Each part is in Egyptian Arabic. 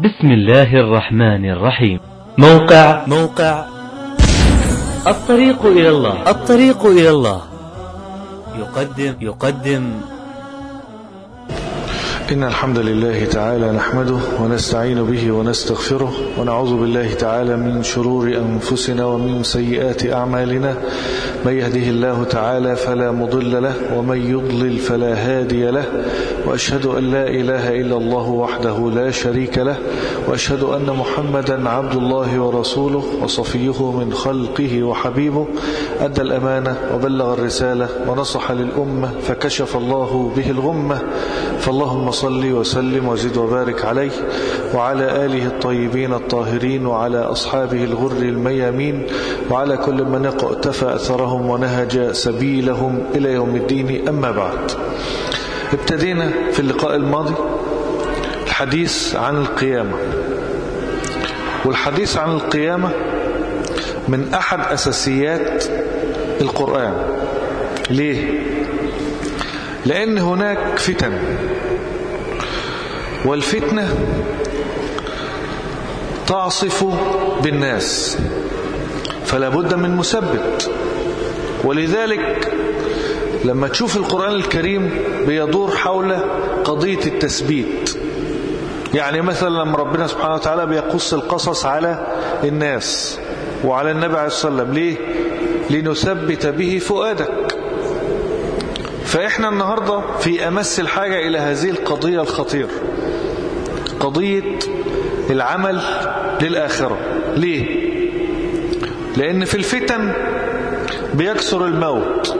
بسم الله الرحمن الرحيم موقع موقع الطريق إلى الله الطريق إلى الله يقدم يقدم إن الحمد لله تعالى نحمده ونستعين به ونستغفره ونعوذ بالله تعالى من شرور أنفسنا ومن سيئات أعمالنا من يهده الله تعالى فلا مضل له ومن يضلل فلا هادي له وأشهد أن لا إله إلا الله وحده لا شريك له وأشهد أن محمدا عبد الله ورسوله وصفيه من خلقه وحبيبه أدى الأمانة وبلغ الرسالة ونصح للأمة فكشف الله به الغمة فاللهم صل وسلم وزد وبارك عليه وعلى آله الطيبين الطاهرين وعلى أصحابه الغر الميامين وعلى كل من اقتفى أثرهم ونهج سبيلهم إلى يوم الدين أما بعد ابتدينا في اللقاء الماضي الحديث عن القيامة والحديث عن القيامة من أحد أساسيات القرآن ليه؟ لأن هناك فتن والفتنة تعصف بالناس فلا بد من مثبت ولذلك لما تشوف القرآن الكريم بيدور حول قضية التثبيت يعني مثلا لما ربنا سبحانه وتعالى بيقص القصص على الناس وعلى النبي عليه الصلاة والسلام ليه؟ لنثبت به فؤادك فإحنا النهاردة في أمس الحاجة إلى هذه القضية الخطيرة قضية العمل للآخرة ليه؟ لأن في الفتن بيكسر الموت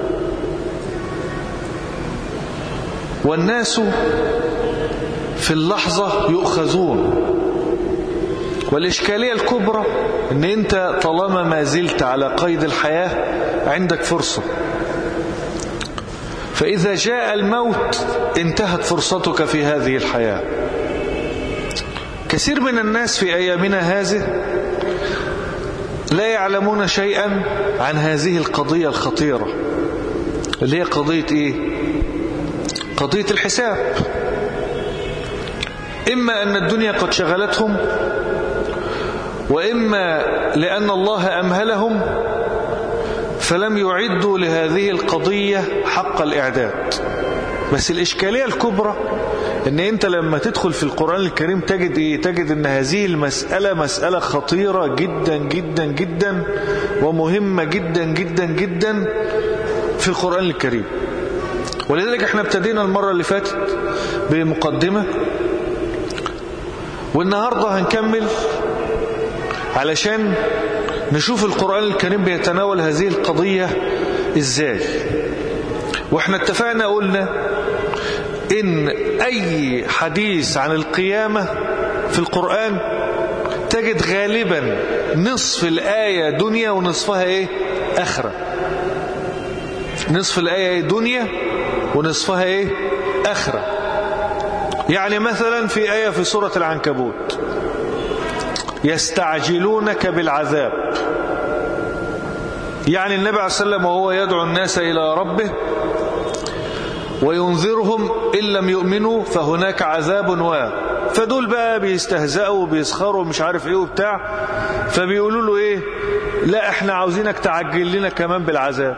والناس في اللحظة يؤخذون والإشكالية الكبرى أن أنت طالما ما زلت على قيد الحياة عندك فرصة فإذا جاء الموت انتهت فرصتك في هذه الحياة كثير من الناس في أيامنا هذه لا يعلمون شيئا عن هذه القضية الخطيرة اللي هي قضية إيه؟ قضية الحساب إما أن الدنيا قد شغلتهم وإما لأن الله أمهلهم فلم يعدوا لهذه القضية حق الإعداد بس الإشكالية الكبرى ان انت لما تدخل في القرآن الكريم تجد ايه تجد ان هذه المسألة مسألة خطيرة جدا جدا جدا ومهمة جدا جدا جدا في القرآن الكريم ولذلك احنا ابتدينا المرة اللي فاتت بمقدمة والنهاردة هنكمل علشان نشوف القرآن الكريم بيتناول هذه القضية ازاي واحنا اتفقنا قلنا ان اي حديث عن القيامة في القرآن تجد غالبا نصف الآية دنيا ونصفها ايه اخرة نصف الآية ايه دنيا ونصفها ايه اخرة يعني مثلا في آية في سورة العنكبوت يستعجلونك بالعذاب يعني النبي عليه الصلاة والسلام وهو يدعو الناس إلى ربه وينذرهم إن لم يؤمنوا فهناك عذاب و فدول بقى بيستهزئوا وبيسخروا ومش عارف ايه وبتاع فبيقولوا له ايه لا احنا عاوزينك تعجل لنا كمان بالعذاب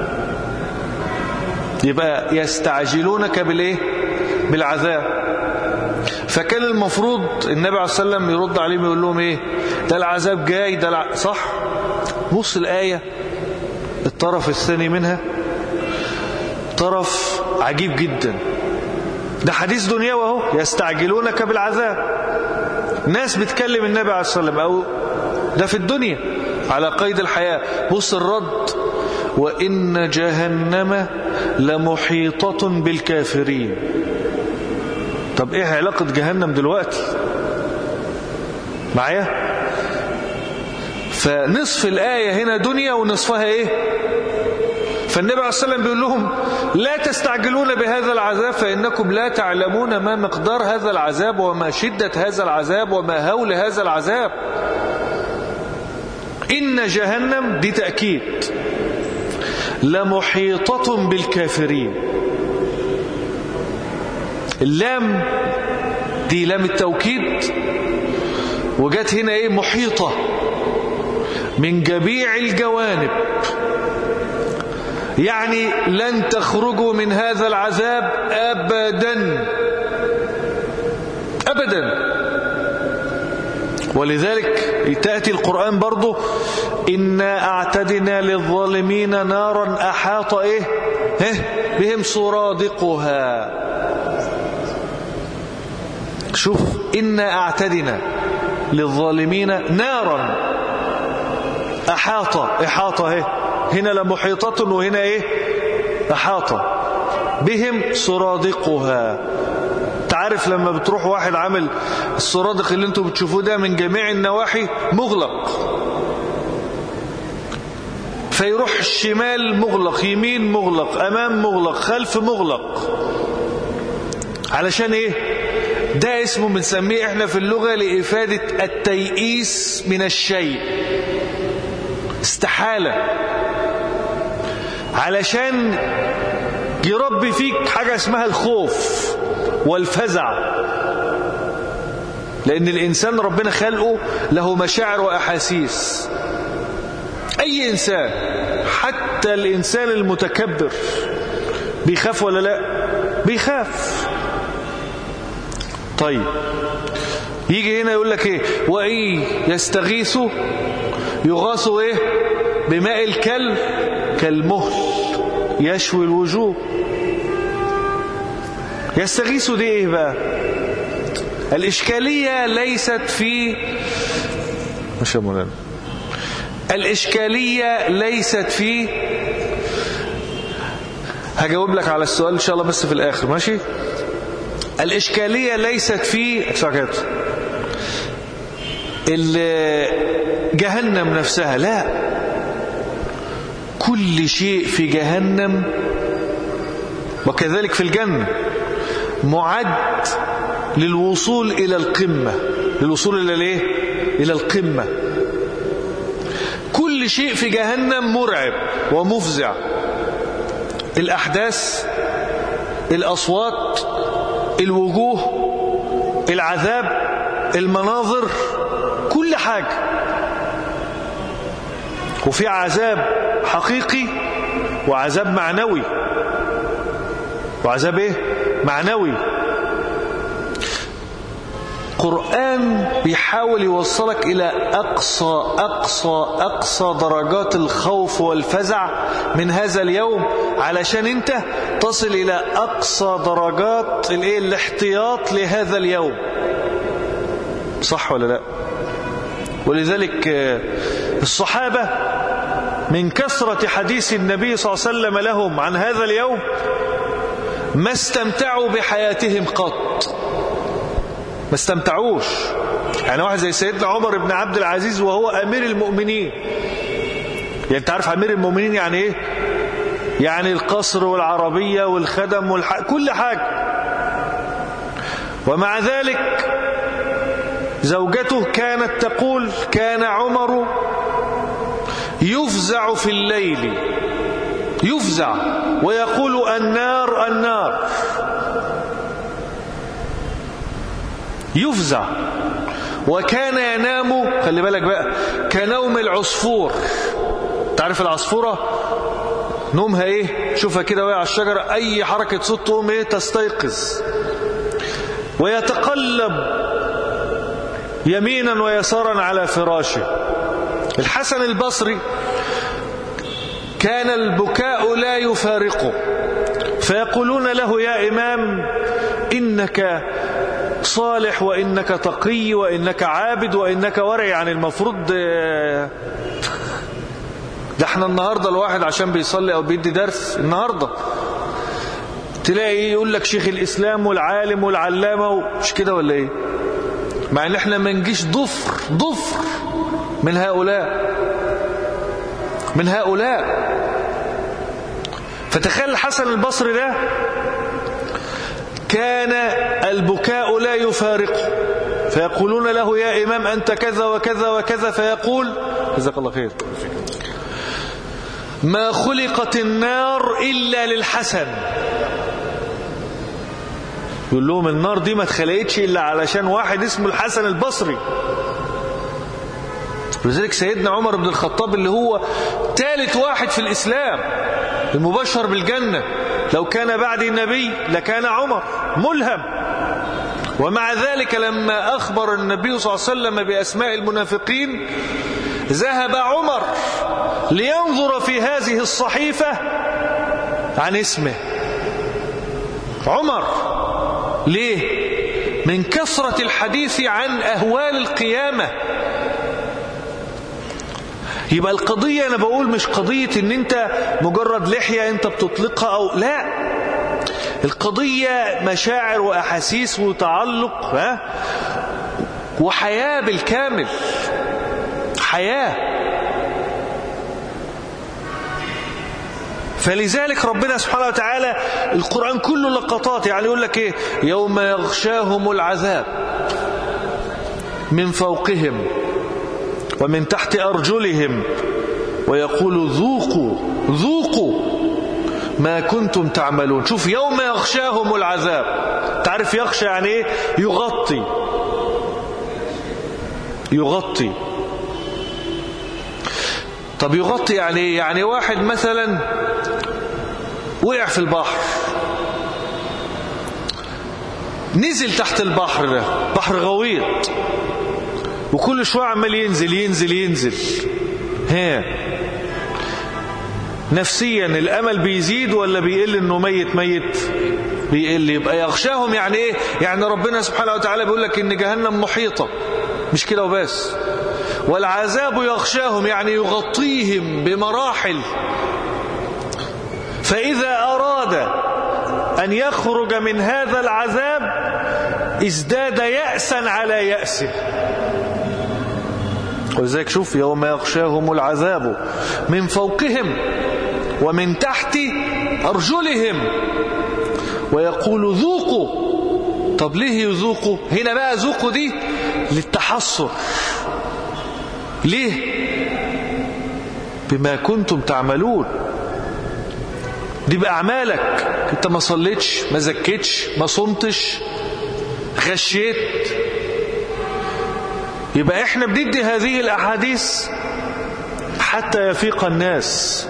يبقى يستعجلونك بالايه بالعذاب فكان المفروض النبي عليه الصلاة والسلام يرد عليهم يقول لهم ايه ده العذاب جاي ده الع... صح بص الآية الطرف الثاني منها طرف عجيب جدا ده حديث دنيوي اهو يستعجلونك بالعذاب ناس بتكلم النبي عليه الصلاة والسلام أو ده في الدنيا على قيد الحياة بص الرد وإن جهنم لمحيطة بالكافرين طب ايه علاقة جهنم دلوقتي معايا فنصف الآية هنا دنيا ونصفها ايه فالنبي عليه الصلاة والسلام بيقول لهم لا تستعجلون بهذا العذاب فإنكم لا تعلمون ما مقدار هذا العذاب وما شدة هذا العذاب وما هول هذا العذاب إن جهنم دي تأكيد لمحيطة بالكافرين اللام دي لام التوكيد وجت هنا ايه محيطة من جميع الجوانب يعني لن تخرجوا من هذا العذاب أبدا أبدا ولذلك تأتي القرآن برضه إنا أعتدنا للظالمين نارا أحاط إيه إيه بهم سرادقها شوف إنا أعتدنا للظالمين نارا أحاط إحاطة إيه هنا لمحيطة وهنا إيه أحاطة بهم سرادقها تعرف لما بتروح واحد عامل السرادق اللي انتوا بتشوفوه ده من جميع النواحي مغلق فيروح الشمال مغلق يمين مغلق امام مغلق خلف مغلق علشان ايه ده اسمه بنسميه احنا في اللغة لإفادة التيئيس من الشيء استحالة علشان يربي فيك حاجة اسمها الخوف والفزع لأن الإنسان ربنا خلقه له مشاعر وأحاسيس أي إنسان حتى الإنسان المتكبر بيخاف ولا لا بيخاف طيب يجي هنا يقول لك ايه وإن يستغيثوا يغاثوا ايه بماء الكل كالمهل يشوي الوجوه يستغيثوا دي ايه بقى الإشكالية ليست في مش مولانا الإشكالية ليست في هجاوب لك على السؤال إن شاء الله بس في الآخر ماشي الإشكالية ليست في ساكت جهنم نفسها لا كل شيء في جهنم وكذلك في الجنة معد للوصول إلى القمة للوصول إلى الايه إلى القمة كل شيء في جهنم مرعب ومفزع الأحداث الأصوات الوجوه العذاب المناظر كل حاجة وفي عذاب حقيقي وعذاب معنوي وعذاب ايه معنوي قرآن بيحاول يوصلك إلى أقصى أقصى أقصى درجات الخوف والفزع من هذا اليوم علشان أنت تصل إلى أقصى درجات الإيه الاحتياط لهذا اليوم صح ولا لا ولذلك الصحابة من كثرة حديث النبي صلى الله عليه وسلم لهم عن هذا اليوم ما استمتعوا بحياتهم قط ما استمتعوش يعني واحد زي سيدنا عمر بن عبد العزيز وهو أمير المؤمنين يعني انت عارف أمير المؤمنين يعني ايه يعني القصر والعربية والخدم والح... كل حاجة ومع ذلك زوجته كانت تقول كان عمر يفزع في الليل يفزع ويقول النار النار يفزع وكان ينام خلي بالك بقى كنوم العصفور تعرف العصفورة نومها ايه شوفها كده وهي على الشجرة اي حركة صوت تقوم ايه تستيقظ ويتقلب يمينا ويسارا على فراشه الحسن البصري كان البكاء لا يفارقه فيقولون له يا إمام إنك صالح وإنك تقي وإنك عابد وإنك ورع يعني المفروض ده احنا النهاردة الواحد عشان بيصلي أو بيدي درس النهاردة تلاقي يقول لك شيخ الإسلام والعالم والعلامة مش كده ولا ايه مع ان احنا ما نجيش ضفر ضفر من هؤلاء من هؤلاء فتخيل الحسن البصري ده كان البكاء لا يفارقه فيقولون له يا إمام أنت كذا وكذا وكذا فيقول جزاك الله خير ما خلقت النار إلا للحسن يقول لهم النار دي ما اتخلقتش إلا علشان واحد اسمه الحسن البصري ولذلك سيدنا عمر بن الخطاب اللي هو ثالث واحد في الإسلام المبشر بالجنة لو كان بعد النبي لكان عمر ملهم ومع ذلك لما أخبر النبي صلى الله عليه وسلم بأسماء المنافقين ذهب عمر لينظر في هذه الصحيفة عن اسمه عمر ليه من كثرة الحديث عن أهوال القيامة يبقى القضية أنا بقول مش قضية إن أنت مجرد لحية أنت بتطلقها أو لا القضية مشاعر وأحاسيس وتعلق ها وحياة بالكامل حياة فلذلك ربنا سبحانه وتعالى القرآن كله لقطات يعني يقول لك إيه يوم يغشاهم العذاب من فوقهم ومن تحت أرجلهم ويقول ذوقوا ذوقوا ما كنتم تعملون شوف يوم يغشاهم العذاب تعرف يغشى يعني ايه يغطي يغطي طب يغطي يعني ايه يعني واحد مثلا وقع في البحر نزل تحت البحر ده بحر غويط وكل شوية عمال ينزل ينزل ينزل ها نفسيا الأمل بيزيد ولا بيقل إنه ميت ميت بيقل يبقى يغشاهم يعني إيه يعني ربنا سبحانه وتعالى بيقول لك إن جهنم محيطة مش كده وبس والعذاب يغشاهم يعني يغطيهم بمراحل فإذا أراد أن يخرج من هذا العذاب ازداد يأسا على يأسه ولذلك شوف يوم يغشاهم العذاب من فوقهم ومن تحت أرجلهم ويقول ذوقوا طب ليه يذوقوا هنا بقى ذوقوا دي للتحصر ليه بما كنتم تعملون دي بأعمالك انت ما صليتش ما زكيتش ما صمتش غشيت يبقى احنا بندي هذه الاحاديث حتى يفيق الناس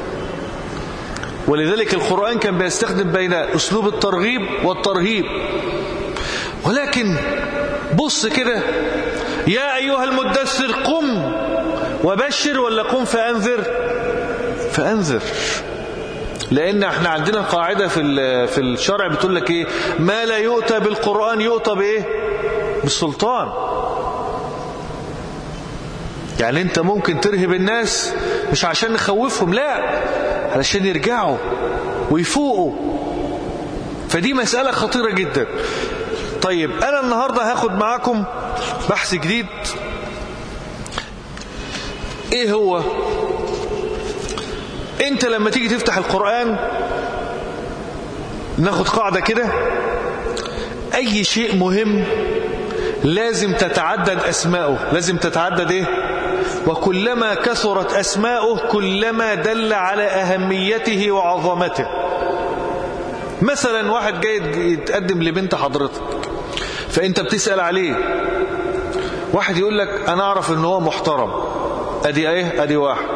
ولذلك القرآن كان بيستخدم بين أسلوب الترغيب والترهيب ولكن بص كده يا أيها المدثر قم وبشر ولا قم فأنذر فأنذر لأن احنا عندنا قاعدة في في الشرع بتقول لك ايه ما لا يؤتى بالقرآن يؤتى بايه بالسلطان يعني انت ممكن ترهب الناس مش عشان نخوفهم لا علشان يرجعوا ويفوقوا فدي مسألة خطيرة جدا طيب أنا النهاردة هاخد معاكم بحث جديد ايه هو انت لما تيجي تفتح القرآن ناخد قاعدة كده اي شيء مهم لازم تتعدد اسماؤه لازم تتعدد ايه وكلما كثرت اسماؤه كلما دل على اهميته وعظمته مثلا واحد جاي يتقدم لبنت حضرتك فانت بتسأل عليه واحد يقول لك انا اعرف ان هو محترم ادي ايه ادي واحد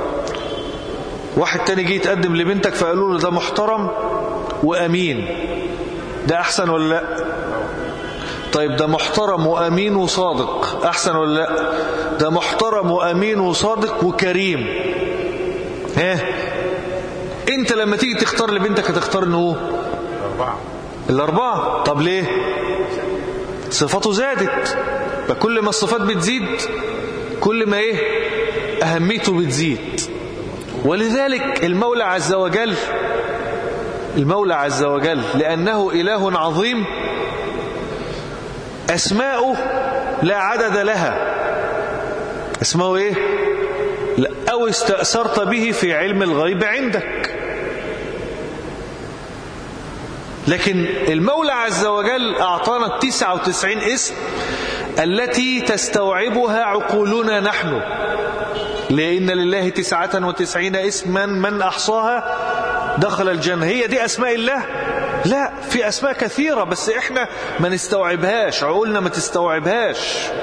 واحد تاني جه يتقدم لبنتك فقالوا له ده محترم وامين ده احسن ولا لا طيب ده محترم وامين وصادق احسن ولا لا ده محترم وامين وصادق وكريم ها انت لما تيجي تختار لبنتك هتختار انه هو أربعة الاربعه طب ليه صفاته زادت فكل ما الصفات بتزيد كل ما ايه اهميته بتزيد ولذلك المولى عز وجل المولى عز وجل لأنه إله عظيم أسماؤه لا عدد لها اسمه إيه أو استأثرت به في علم الغيب عندك لكن المولى عز وجل أعطانا التسعة وتسعين اسم التي تستوعبها عقولنا نحن لأن لله تسعة وتسعين اسما من أحصاها دخل الجنة هي دي أسماء الله لا في أسماء كثيرة بس إحنا ما نستوعبهاش عقولنا ما تستوعبهاش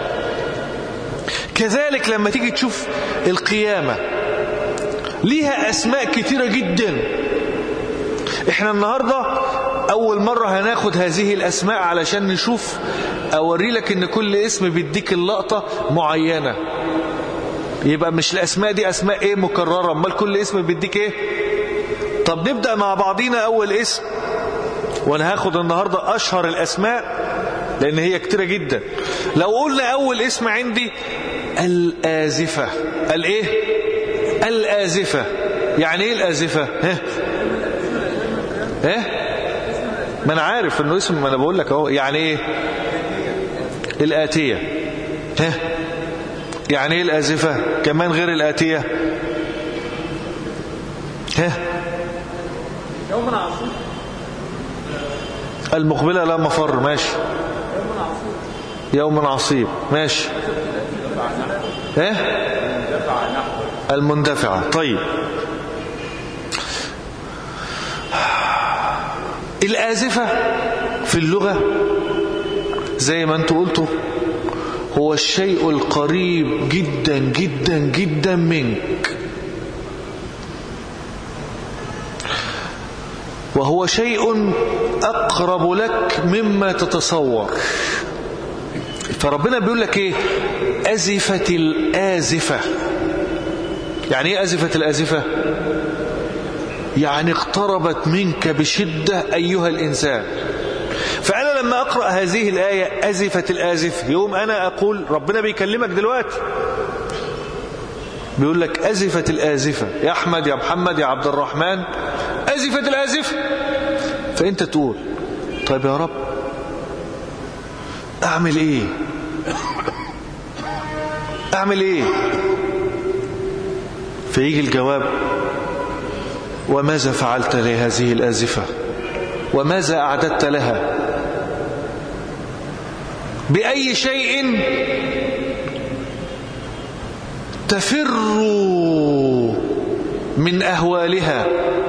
كذلك لما تيجي تشوف القيامة ليها أسماء كثيرة جدا إحنا النهاردة أول مرة هناخد هذه الأسماء علشان نشوف أوري لك إن كل اسم بيديك اللقطة معينة يبقى مش الأسماء دي أسماء إيه مكررة أمال كل اسم بيديك إيه طب نبدأ مع بعضينا أول اسم وأنا هاخد النهاردة أشهر الأسماء لأن هي كتيرة جدا لو قلنا أول اسم عندي الآزفة الإيه الآزفة يعني إيه الآزفة ها ها ما أنا عارف إنه اسم ما أنا بقول لك أهو يعني إيه الآتية ها يعني إيه الآزفة كمان غير الآتية ها يوم عصيب المقبلة لا مفر ماشي يوم عصيب ماشي ايه المندفعة طيب الآزفة في اللغة زي ما انتوا قلتوا هو الشيء القريب جدا جدا جدا منك وهو شيء أقرب لك مما تتصور فربنا بيقول لك ايه أزفت الآزفة يعني ايه أزفت الآزفة يعني اقتربت منك بشدة أيها الإنسان فأنا لما أقرأ هذه الآية أزفت الآزف يوم أنا أقول ربنا بيكلمك دلوقتي بيقول لك أزفت الآزفة يا أحمد يا محمد يا عبد الرحمن أزفت الآزفة فأنت تقول طيب يا رب أعمل إيه أعمل إيه فيجي الجواب وماذا فعلت لهذه الآزفة وماذا أعددت لها بأي شيء تفر من أهوالها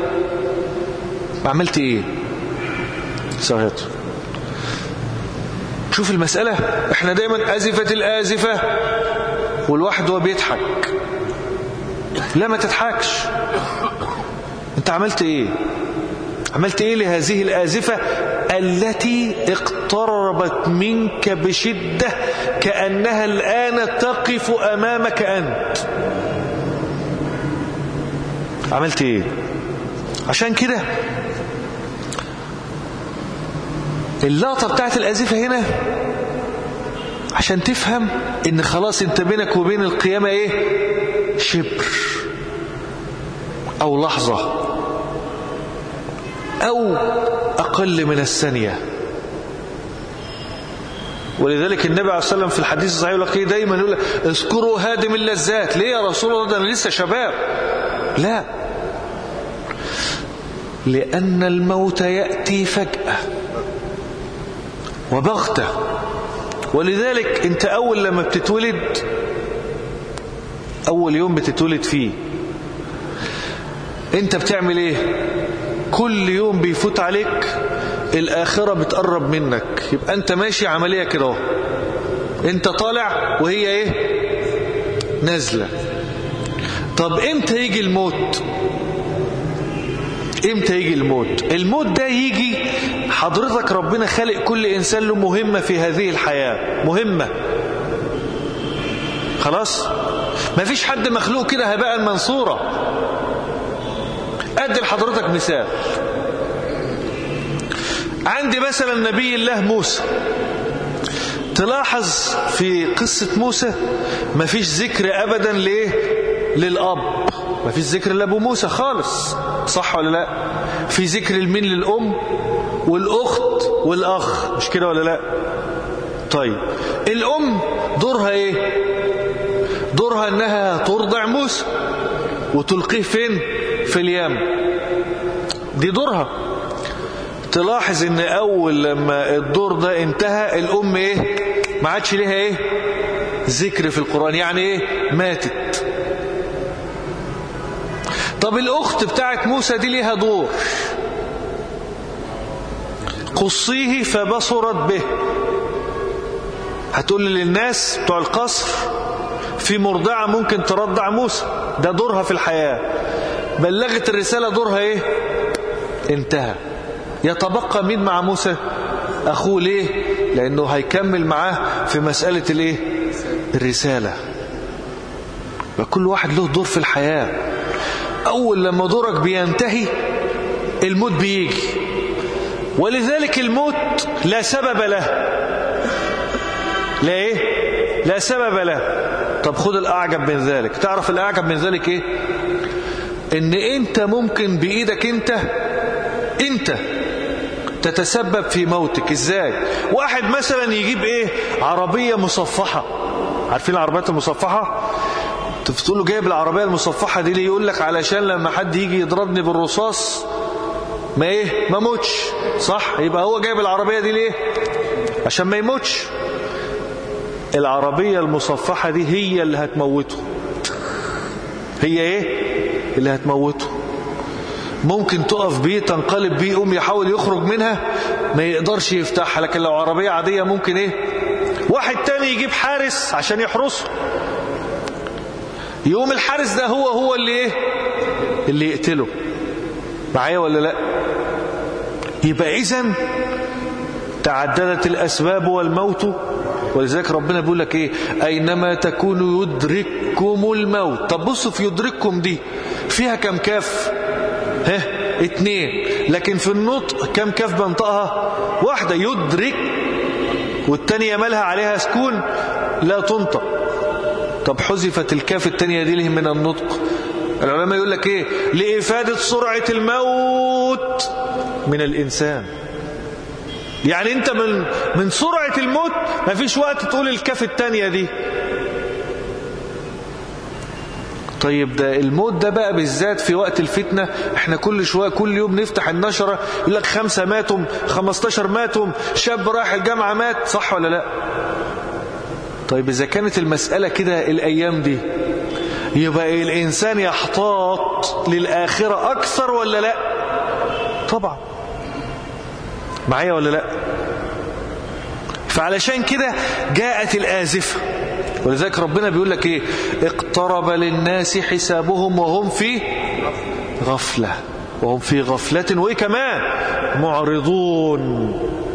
عملت إيه صحيت شوف المسألة احنا دايما أزفت الآزفة والواحد هو بيضحك لا ما تضحكش انت عملت ايه عملت ايه لهذه الآزفة التي اقتربت منك بشدة كأنها الآن تقف أمامك أنت عملت ايه عشان كده اللقطة بتاعت الآزفة هنا عشان تفهم ان خلاص انت بينك وبين القيامة ايه شبر او لحظة او اقل من الثانية ولذلك النبي عليه الصلاة والسلام في الحديث الصحيح يقول لك ايه دايما يقول لك اذكروا هادم اللذات ليه يا رسول الله ده انا لسه شباب لا لأن الموت يأتي فجأة وبغتة ولذلك انت اول لما بتتولد اول يوم بتتولد فيه انت بتعمل ايه كل يوم بيفوت عليك الاخرة بتقرب منك يبقى انت ماشي عملية كده اهو انت طالع وهي ايه نازلة طب امتى يجي الموت امتى يجي الموت الموت ده يجي حضرتك ربنا خلق كل انسان له مهمة في هذه الحياة مهمة خلاص ما فيش حد مخلوق كده هباء منصورة ادي لحضرتك مثال عندي مثلا نبي الله موسى تلاحظ في قصة موسى ما فيش ذكر ابدا ليه للاب ما فيش ذكر لابو موسى خالص صح ولا لا في ذكر المين للام والاخت والاخ مش كده ولا لا طيب الام دورها ايه دورها انها ترضع موسى وتلقيه فين في اليم دي دورها تلاحظ ان اول لما الدور ده انتهى الام ايه ما عادش ليها ايه ذكر في القرآن يعني ايه ماتت طب الأخت بتاعت موسى دي ليها دور قصيه فبصرت به هتقول للناس بتوع القصر في مرضعة ممكن ترضع موسى ده دورها في الحياة بلغت الرسالة دورها ايه انتهى يتبقى مين مع موسى اخوه ليه لانه هيكمل معاه في مسألة الايه الرسالة فكل واحد له دور في الحياة اول لما دورك بينتهي الموت بيجي ولذلك الموت لا سبب له لا ايه لا سبب له طب خد الاعجب من ذلك تعرف الاعجب من ذلك ايه ان انت ممكن بايدك انت انت تتسبب في موتك ازاي واحد مثلا يجيب ايه عربية مصفحة عارفين العربيات المصفحة تقول له جايب العربية المصفحة دي ليه يقول لك علشان لما حد يجي يضربني بالرصاص ما ايه ما موتش صح يبقى هو جايب العربية دي ليه عشان ما يموتش العربية المصفحة دي هي اللي هتموته هي ايه اللي هتموته ممكن تقف بيه تنقلب بيه يقوم يحاول يخرج منها ما يقدرش يفتحها لكن لو عربية عادية ممكن ايه واحد تاني يجيب حارس عشان يحرسه يقوم الحارس ده هو هو اللي ايه اللي يقتله معايا ولا لا يبقى اذا تعددت الاسباب والموت ولذلك ربنا بيقول لك ايه اينما تكونوا يدرككم الموت طب بصوا في يدرككم دي فيها كم كاف ها اتنين لكن في النطق كم كاف بنطقها واحدة يدرك والتانية مالها عليها سكون لا تنطق طب حذفت الكاف التانية دي ليه من النطق العلماء يقول لك ايه لإفادة سرعة الموت من الإنسان يعني انت من من سرعة الموت ما فيش وقت تقول الكاف التانية دي طيب ده الموت ده بقى بالذات في وقت الفتنة احنا كل شوية كل يوم نفتح النشرة يقول لك خمسة ماتوا خمستاشر ماتوا شاب راح الجامعة مات صح ولا لا طيب إذا كانت المسألة كده الأيام دي يبقى الإنسان يحتاط للآخرة أكثر ولا لا طبعا معايا ولا لا فعلشان كده جاءت الآزفة ولذلك ربنا بيقول لك ايه اقترب للناس حسابهم وهم في غفلة وهم في غفلة وايه كمان معرضون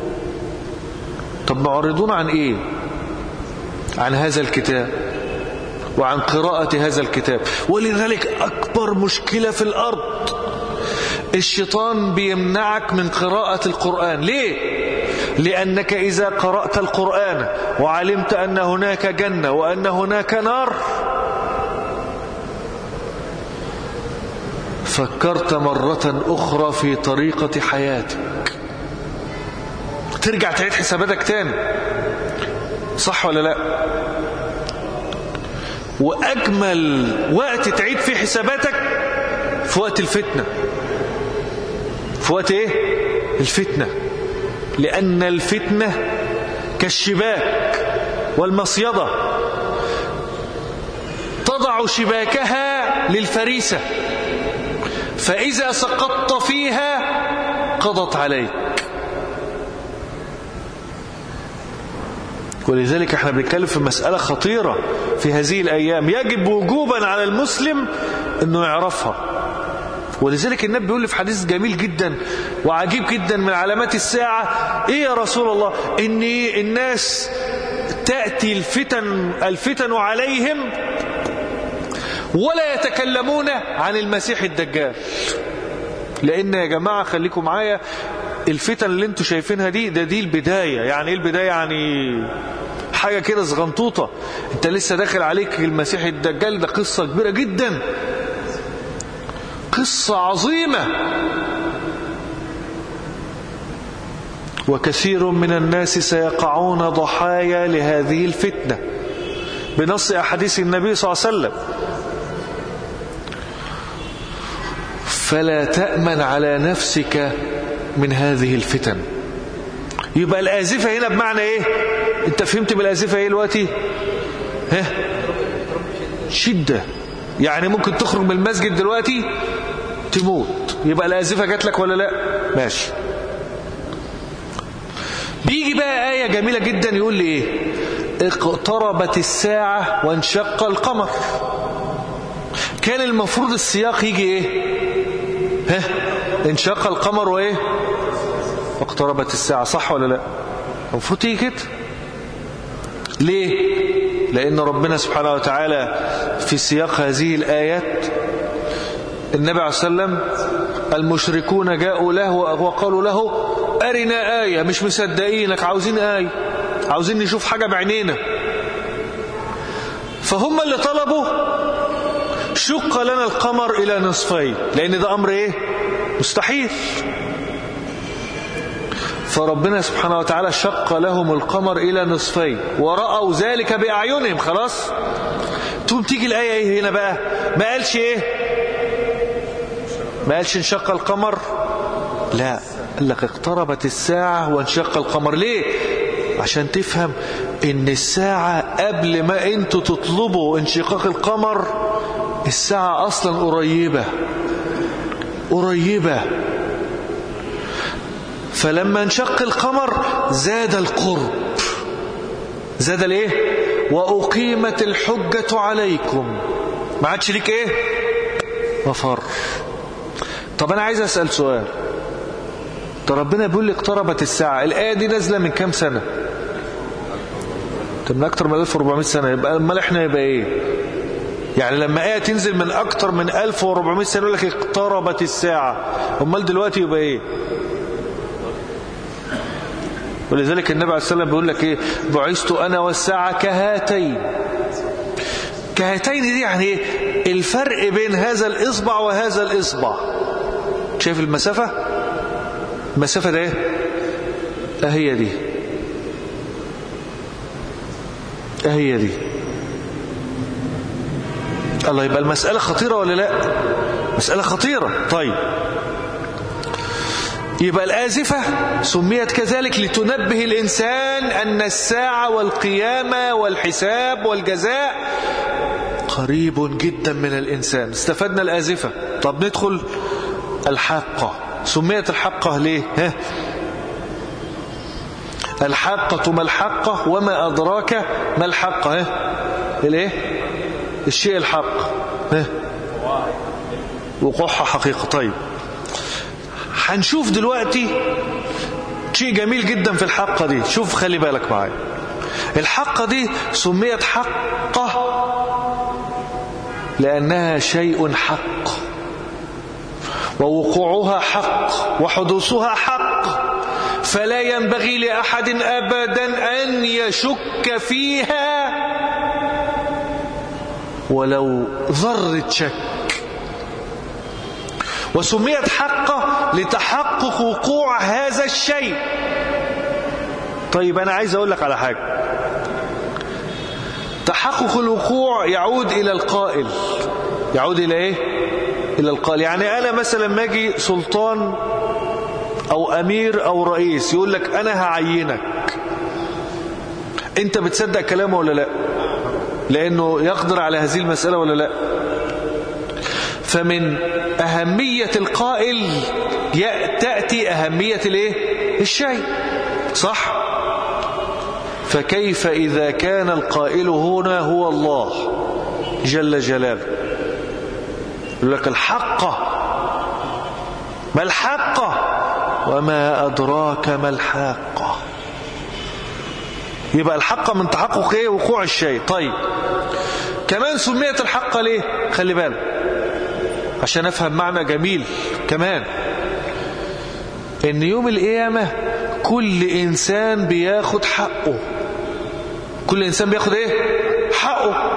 طب معرضون عن ايه عن هذا الكتاب وعن قراءة هذا الكتاب ولذلك أكبر مشكلة في الأرض الشيطان بيمنعك من قراءة القرآن ليه؟ لأنك إذا قرأت القرآن وعلمت أن هناك جنة وأن هناك نار فكرت مرة أخرى في طريقة حياتك ترجع تعيد حساباتك تاني صح ولا لا وأجمل وقت تعيد فيه حساباتك في وقت الفتنة في وقت ايه الفتنة لأن الفتنة كالشباك والمصيدة تضع شباكها للفريسة فإذا سقطت فيها قضت عليك ولذلك احنا بنتكلم في مسألة خطيرة في هذه الأيام يجب وجوبا على المسلم أنه يعرفها ولذلك النبي بيقول في حديث جميل جدا وعجيب جدا من علامات الساعة ايه يا رسول الله ان الناس تأتي الفتن الفتن عليهم ولا يتكلمون عن المسيح الدجال لان يا جماعة خليكم معايا الفتن اللي انتوا شايفينها دي ده دي البداية يعني ايه البداية يعني حاجة كده صغنطوطة انت لسه داخل عليك المسيح الدجال ده قصة كبيرة جدا قصة عظيمة وكثير من الناس سيقعون ضحايا لهذه الفتنة بنص أحاديث النبي صلى الله عليه وسلم فلا تأمن على نفسك من هذه الفتن يبقى الآزفة هنا بمعنى ايه انت فهمت بالآزفة ايه دلوقتي ها شدة يعني ممكن تخرج من المسجد دلوقتي تموت يبقى الآزفة جات لك ولا لا ماشي بيجي بقى آية جميلة جدا يقول لي إيه اقتربت الساعة وانشق القمر كان المفروض السياق يجي إيه ها انشق القمر وإيه اقتربت الساعة صح ولا لا المفروض تيجي كده ليه لأن ربنا سبحانه وتعالى في سياق هذه الآيات النبي عليه وسلم المشركون جاءوا له وقالوا له أرنا آية مش مصدقينك عاوزين آية عاوزين نشوف حاجة بعينينا فهم اللي طلبوا شق لنا القمر إلى نصفين لأن ده أمر إيه مستحيل فربنا سبحانه وتعالى شق لهم القمر إلى نصفين ورأوا ذلك بأعينهم خلاص تقوم تيجي الآية إيه هنا بقى ما قالش إيه ما قالش انشق القمر لا قال لك اقتربت الساعة وانشق القمر ليه عشان تفهم ان الساعة قبل ما انتوا تطلبوا انشقاق القمر الساعة اصلا قريبة قريبة فلما انشق القمر زاد القرب زاد الايه واقيمت الحجة عليكم ما عادش ليك ايه مفر طب انا عايز اسال سؤال طب ربنا بيقول لي اقتربت الساعه الايه دي نازله من كام سنه طب من اكتر من 1400 سنه يبقى امال احنا يبقى ايه يعني لما ايه تنزل من اكتر من 1400 سنه يقول لك اقتربت الساعه امال دلوقتي يبقى ايه ولذلك النبي عليه الصلاه والسلام بيقول لك ايه بعثت انا والساعه كهاتين كهاتين دي يعني ايه الفرق بين هذا الاصبع وهذا الاصبع شايف المسافة المسافة ده ايه اهي دي اهي دي الله يبقى المسألة خطيرة ولا لا مسألة خطيرة طيب يبقى الآزفة سميت كذلك لتنبه الإنسان أن الساعة والقيامة والحساب والجزاء قريب جدا من الإنسان استفدنا الآزفة طب ندخل الحاقة سميت الحاقة ليه ها؟ الحاقة ما الحاقة وما أدراك ما الحاقة ها؟ الايه الشيء الحق ها؟ وقوعها حقيقة طيب هنشوف دلوقتي شيء جميل جدا في الحقة دي شوف خلي بالك معايا الحقة دي سميت حقة لأنها شيء حق ووقوعها حق وحدوثها حق فلا ينبغي لأحد أبدا أن يشك فيها ولو ذرة شك وسميت حقة لتحقق وقوع هذا الشيء طيب أنا عايز أقول لك على حاجة تحقق الوقوع يعود إلى القائل يعود إلى إيه إلى القائل يعني أنا مثلا ما أجي سلطان أو أمير أو رئيس يقول لك أنا هعينك أنت بتصدق كلامه ولا لا لأنه يقدر على هذه المسألة ولا لا فمن أهمية القائل تأتي أهمية الايه الشيء صح فكيف إذا كان القائل هنا هو الله جل جلاله يقول لك الحقة ما الحقة وما أدراك ما الحقة يبقى الحقة من تحقق ايه وقوع الشيء طيب كمان سميت الحقة ليه خلي بالك عشان افهم معنى جميل كمان ان يوم القيامة كل انسان بياخد حقه كل انسان بياخد ايه حقه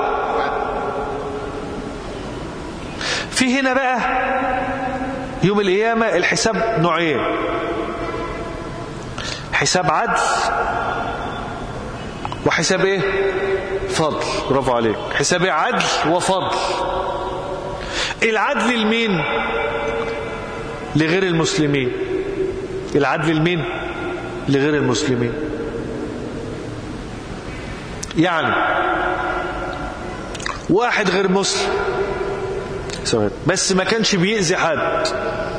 في هنا بقى يوم القيامة الحساب نوعين حساب عدل وحساب ايه فضل برافو عليك حساب ايه عدل وفضل العدل لمين لغير المسلمين العدل لمين لغير المسلمين يعني واحد غير مسلم سواد بس ما كانش بيأذي حد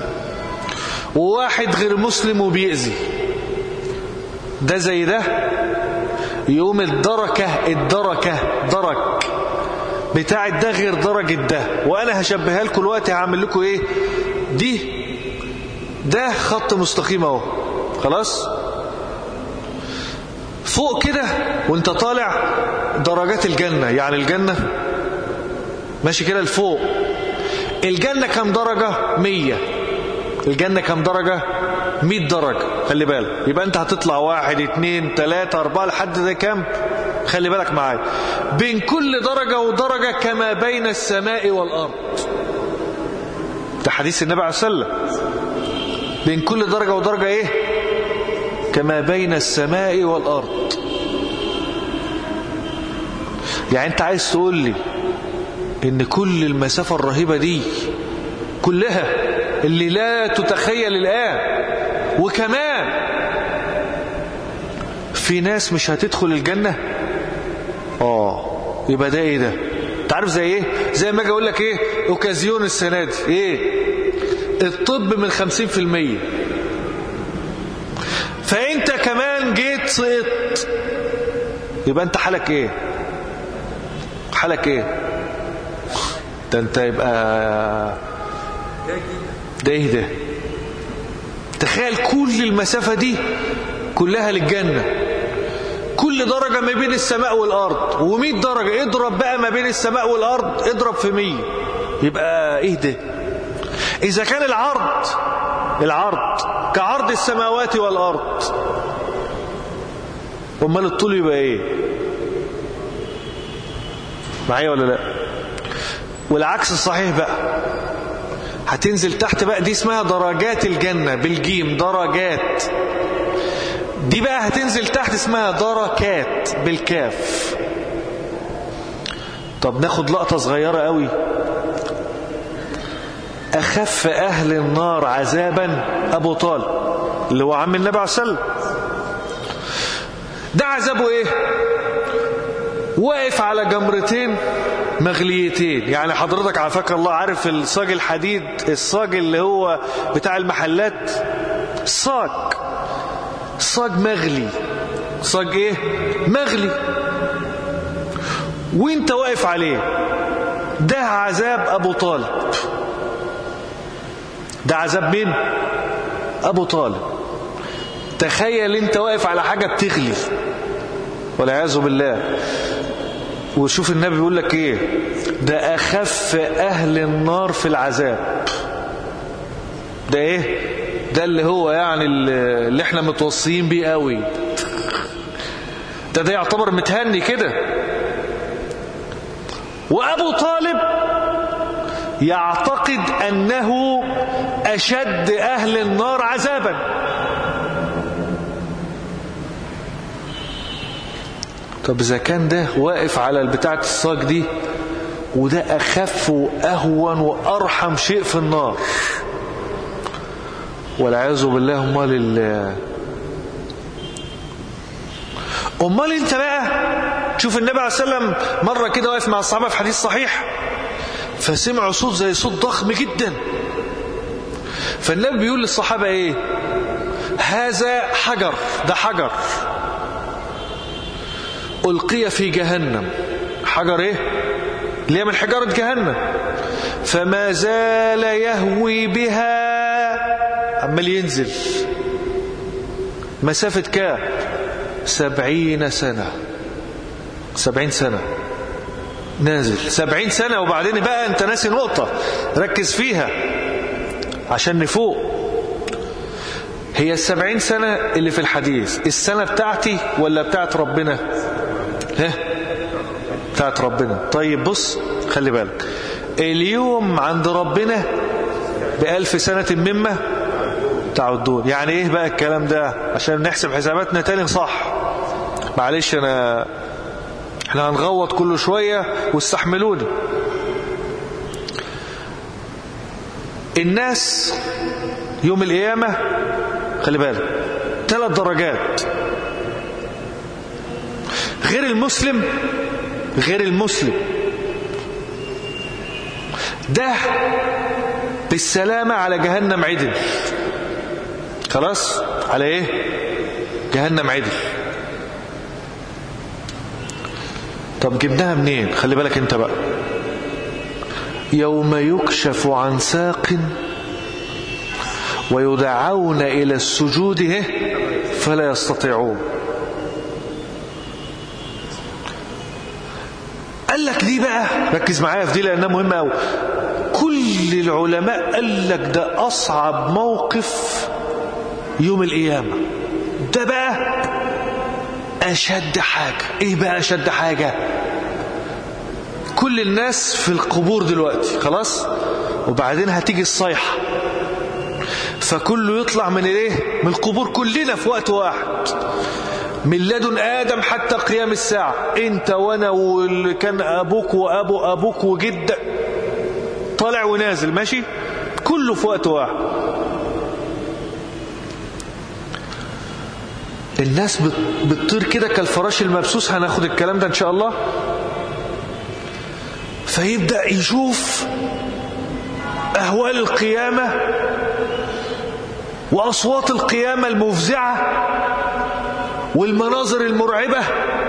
وواحد غير مسلم وبيأذي ده زي ده يقوم الدركة الدركة درك بتاع ده غير درجة ده وأنا هشبهها لكم الوقت هعمل لكم إيه دي ده خط مستقيم اهو خلاص فوق كده وانت طالع درجات الجنة يعني الجنة ماشي كده لفوق الجنة كم درجة مية الجنة كم درجة مية درجة خلي بالك يبقى انت هتطلع واحد اتنين تلاتة اربعة لحد ده كام خلي بالك معايا بين كل درجة ودرجة كما بين السماء والأرض ده حديث النبي عليه الصلاة والسلام بين كل درجة ودرجة ايه كما بين السماء والأرض يعني انت عايز تقول لي ان كل المسافة الرهيبة دي كلها اللي لا تتخيل الآن وكمان في ناس مش هتدخل الجنة اه يبقى ده ايه ده تعرف زي ايه زي ما اجي اقول لك ايه اوكازيون السنة دي ايه الطب من خمسين في المية فانت كمان جيت سقطت يبقى انت حالك ايه حالك ايه ده انت يبقى ده ايه ده تخيل كل المسافة دي كلها للجنة كل درجة ما بين السماء والأرض ومئة درجة اضرب بقى ما بين السماء والأرض اضرب في مية يبقى ايه ده إذا كان العرض العرض كعرض السماوات والأرض أمال الطول يبقى إيه معايا ولا لا والعكس صحيح بقى هتنزل تحت بقى دي اسمها درجات الجنة بالجيم درجات دي بقى هتنزل تحت اسمها دركات بالكاف طب ناخد لقطة صغيرة قوي أخف أهل النار عذابا أبو طالب اللي هو عم النبي عليه الصلاة ده عذابه إيه واقف على جمرتين مغليتين يعني حضرتك على فكرة الله عارف الصاج الحديد الصاج اللي هو بتاع المحلات صاج صاج مغلي صاج ايه مغلي وانت واقف عليه ده عذاب ابو طالب ده عذاب مين ابو طالب تخيل انت واقف على حاجة بتغلي والعياذ بالله وشوف النبي بيقول لك ايه ده اخف اهل النار في العذاب ده ايه ده اللي هو يعني اللي احنا متوصيين بيه قوي ده ده يعتبر متهني كده وابو طالب يعتقد انه اشد اهل النار عذابا طب اذا كان ده واقف على البتاعة الصاج دي وده اخف واهون وارحم شيء في النار والعياذ بالله امال ال امال انت بقى شوف النبي عليه السلام مره كده واقف مع الصحابه في حديث صحيح فسمعوا صوت زي صوت ضخم جدا فالنبي بيقول للصحابه ايه هذا حجر ده حجر ألقي في جهنم حجر ايه اللي هي من حجارة جهنم فما زال يهوي بها عمال ينزل مسافة كام سبعين سنة سبعين سنة نازل سبعين سنة وبعدين بقى انت ناسي نقطة ركز فيها عشان نفوق هي السبعين سنة اللي في الحديث السنة بتاعتي ولا بتاعت ربنا ها بتاعت ربنا طيب بص خلي بالك اليوم عند ربنا بألف سنة مما تعدون يعني ايه بقى الكلام ده عشان نحسب حساباتنا تاني صح معلش انا احنا هنغوط كل شوية واستحملوني الناس يوم القيامة خلي بالك ثلاث درجات غير المسلم غير المسلم ده بالسلامة على جهنم عدل خلاص على ايه جهنم عدل طب جبناها منين خلي بالك انت بقى يوم يكشف عن ساق ويدعون إلى السجود إيه؟ فلا يستطيعون قال لك دي بقى ركز معايا في دي لأنها مهمة أوي كل العلماء قال لك ده أصعب موقف يوم القيامة ده بقى أشد حاجة إيه بقى أشد حاجة كل الناس في القبور دلوقتي خلاص وبعدين هتيجي الصيحة فكله يطلع من الايه من القبور كلنا في وقت واحد من لدن آدم حتى قيام الساعة انت وانا واللي كان ابوك وابو ابوك وجدك طالع ونازل ماشي كله في وقت واحد الناس بتطير كده كالفراش المبسوس هناخد الكلام ده ان شاء الله فيبدأ يشوف أهوال القيامة وأصوات القيامة المفزعة والمناظر المرعبة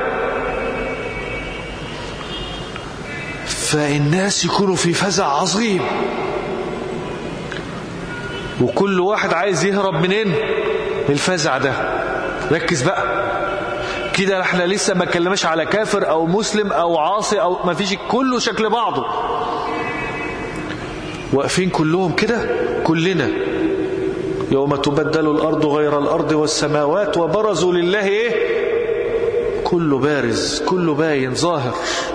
فالناس يكونوا في فزع عظيم وكل واحد عايز يهرب منين من الفزع ده ركز بقى كده احنا لسه ما اتكلمناش على كافر او مسلم او عاصي او ما فيش كله شكل بعضه واقفين كلهم كده كلنا يوم تبدل الارض غير الارض والسماوات وبرزوا لله ايه كله بارز كله باين ظاهر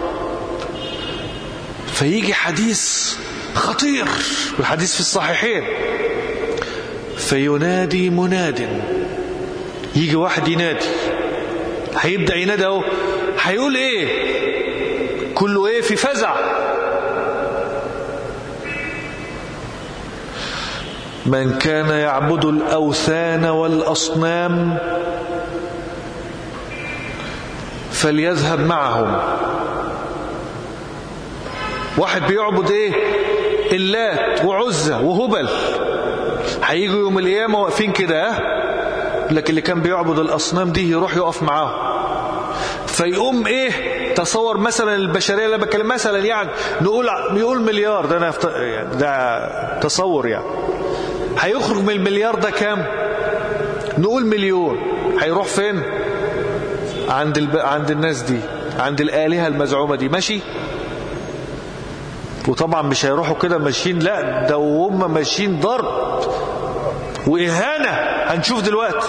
فيجي حديث خطير والحديث في الصحيحين فينادي مناد يجي واحد ينادي هيبدأ ينادي اهو هيقول ايه كله ايه في فزع من كان يعبد الأوثان والأصنام فليذهب معهم واحد بيعبد ايه اللات وعزة وهبل هيجوا يوم القيامة واقفين كده ها لكن اللي كان بيعبد الأصنام دي يروح يقف معاهم فيقوم ايه تصور مثلا البشرية اللي بكلم مثلا يعني نقول نقول مليار ده انا يعني ده تصور يعني هيخرج من المليار ده كام نقول مليون هيروح فين عند الب... عند الناس دي عند الآلهة المزعومة دي ماشي وطبعا مش هيروحوا كده ماشيين لا ده وهم ماشيين ضرب وإهانة هنشوف دلوقتي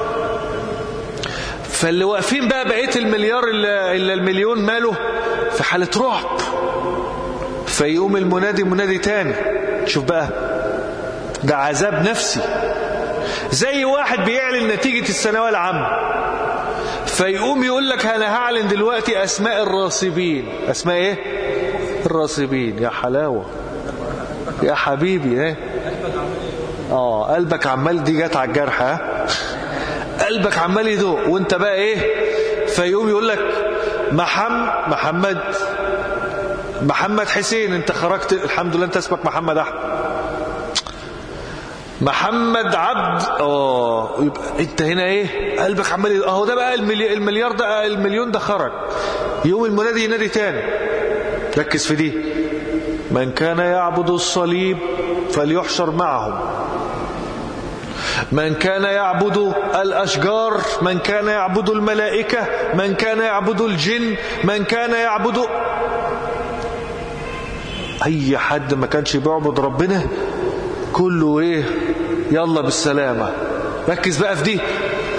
فاللي واقفين بقى بقية المليار إلا المليون ماله في حالة رعب فيقوم المنادي منادي تاني شوف بقى ده عذاب نفسي زي واحد بيعلن نتيجة الثانوية العامة فيقوم يقول لك أنا هعلن دلوقتي أسماء الراسبين أسماء إيه الراسبين يا حلاوة يا حبيبي إيه آه قلبك عمال دي جت على الجرح ها قلبك عمال يدوق وانت بقى ايه فيقوم يقول لك محمد محمد محمد حسين انت خرجت الحمد لله انت اسمك محمد احمد محمد عبد اه يبقى انت هنا ايه قلبك عمال اهو ده بقى المليار ده المليون ده خرج يوم المنادي ينادي تاني ركز في دي من كان يعبد الصليب فليحشر معهم من كان يعبد الأشجار من كان يعبد الملائكة من كان يعبد الجن من كان يعبد أي حد ما كانش بيعبد ربنا كله إيه يلا بالسلامة ركز بقى في دي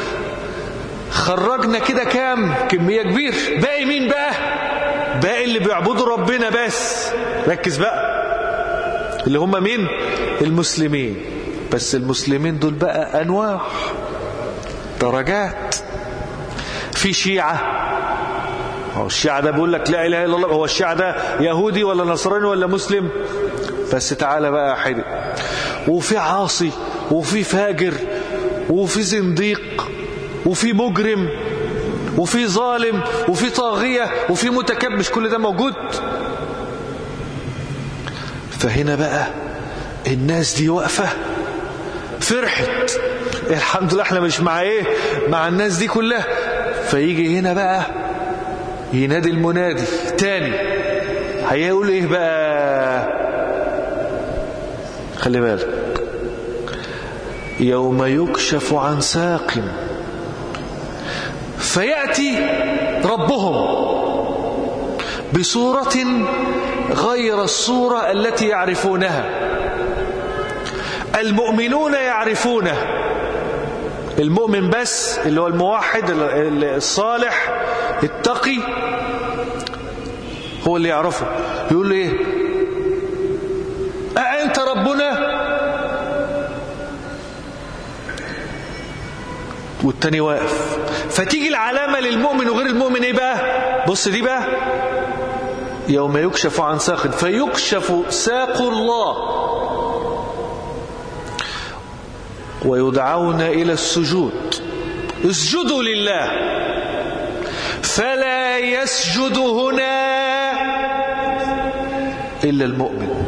خرجنا كده كام كمية كبير باقي مين بقى باقي اللي بيعبدوا ربنا بس ركز بقى اللي هم مين المسلمين بس المسلمين دول بقى أنواع درجات في شيعة هو الشيعة ده بيقول لك لا إله إلا الله هو الشيعة ده يهودي ولا نصراني ولا مسلم بس تعالى بقى حدي وفي عاصي وفي فاجر وفي زنديق وفي مجرم وفي ظالم وفي طاغية وفي متكبر مش كل ده موجود فهنا بقى الناس دي واقفة فرحت الحمد لله احنا مش مع ايه مع الناس دي كلها فيجي هنا بقى ينادي المنادي تاني هيقول ايه بقى خلي بالك يوم يكشف عن ساق فيأتي ربهم بصورة غير الصورة التي يعرفونها المؤمنون يعرفونه المؤمن بس اللي هو الموحد الصالح التقي هو اللي يعرفه يقول له ايه أأنت ربنا والتاني واقف فتيجي العلامة للمؤمن وغير المؤمن ايه بقى بص دي بقى يوم يكشف عن ساق فيكشف ساق الله ويدعون إلى السجود اسجدوا لله فلا يسجد هنا إلا المؤمن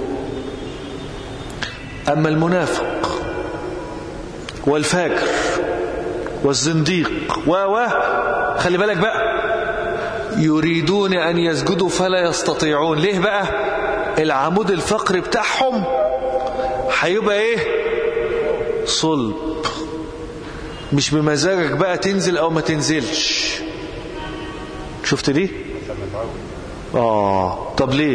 أما المنافق والفاجر والزنديق و و خلي بالك بقى يريدون أن يسجدوا فلا يستطيعون ليه بقى العمود الفقري بتاعهم هيبقى ايه صلب مش بمزاجك بقى تنزل او ما تنزلش شفت دي اه طب ليه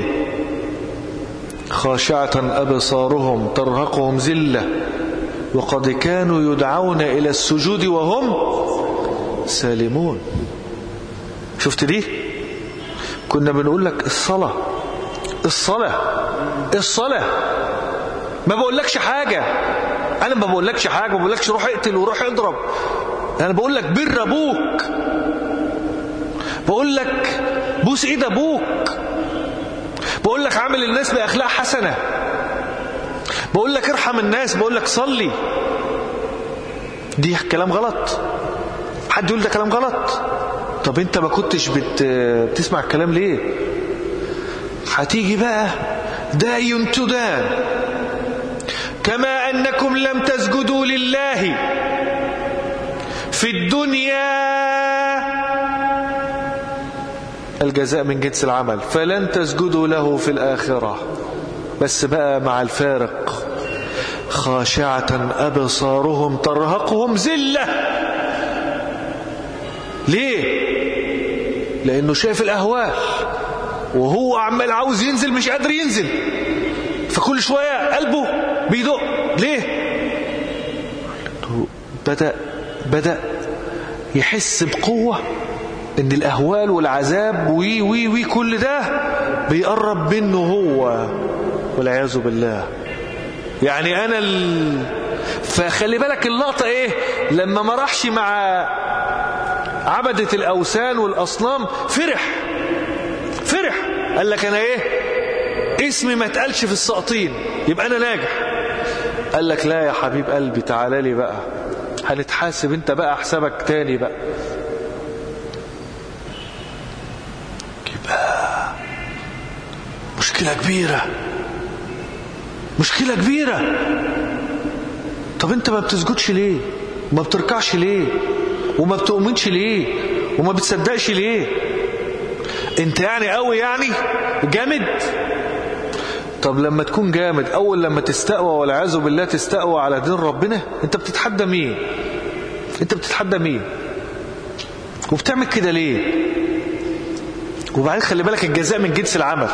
خاشعة أبصارهم ترهقهم ذلة وقد كانوا يدعون إلى السجود وهم سالمون شفت دي كنا بنقول لك الصلاة الصلاة الصلاة ما بقولكش حاجة أنا ما بقولكش حاجة ما بقولكش روح اقتل وروح اضرب أنا بقول لك بر أبوك بقول لك بوس إيد أبوك بقول لك عامل الناس بأخلاق حسنة بقول لك ارحم الناس بقول لك صلي دي كلام غلط حد يقول ده كلام غلط طب انت ما كنتش بت... بتسمع الكلام ليه هتيجي بقى داين تدان كما أنكم لم تسجدوا لله في الدنيا الجزاء من جنس العمل فلن تسجدوا له في الآخرة بس بقى مع الفارق خاشعة أبصارهم ترهقهم زلة ليه لأنه شايف الأهوال وهو عمال عاوز ينزل مش قادر ينزل فكل شوية قلبه بيدق ليه بدأ بدأ يحس بقوة ان الاهوال والعذاب وي وي وي كل ده بيقرب منه هو والعياذ بالله يعني انا ال... فخلي بالك اللقطة ايه لما ما راحش مع عبدة الاوثان والاصنام فرح فرح قال لك انا ايه اسمي ما اتقالش في السقطين يبقى انا ناجح قال لك لا يا حبيب قلبي تعالى لي بقى هنتحاسب انت بقى حسابك تاني بقى يبقى مشكلة كبيرة مشكلة كبيرة طب انت ما بتسجدش ليه وما بتركعش ليه وما بتؤمنش ليه وما بتصدقش ليه انت يعني قوي يعني جامد طب لما تكون جامد اول لما تستقوى والعياذ بالله تستقوى على دين ربنا انت بتتحدى مين انت بتتحدى مين وبتعمل كده ليه وبعدين خلي بالك الجزاء من جنس العمل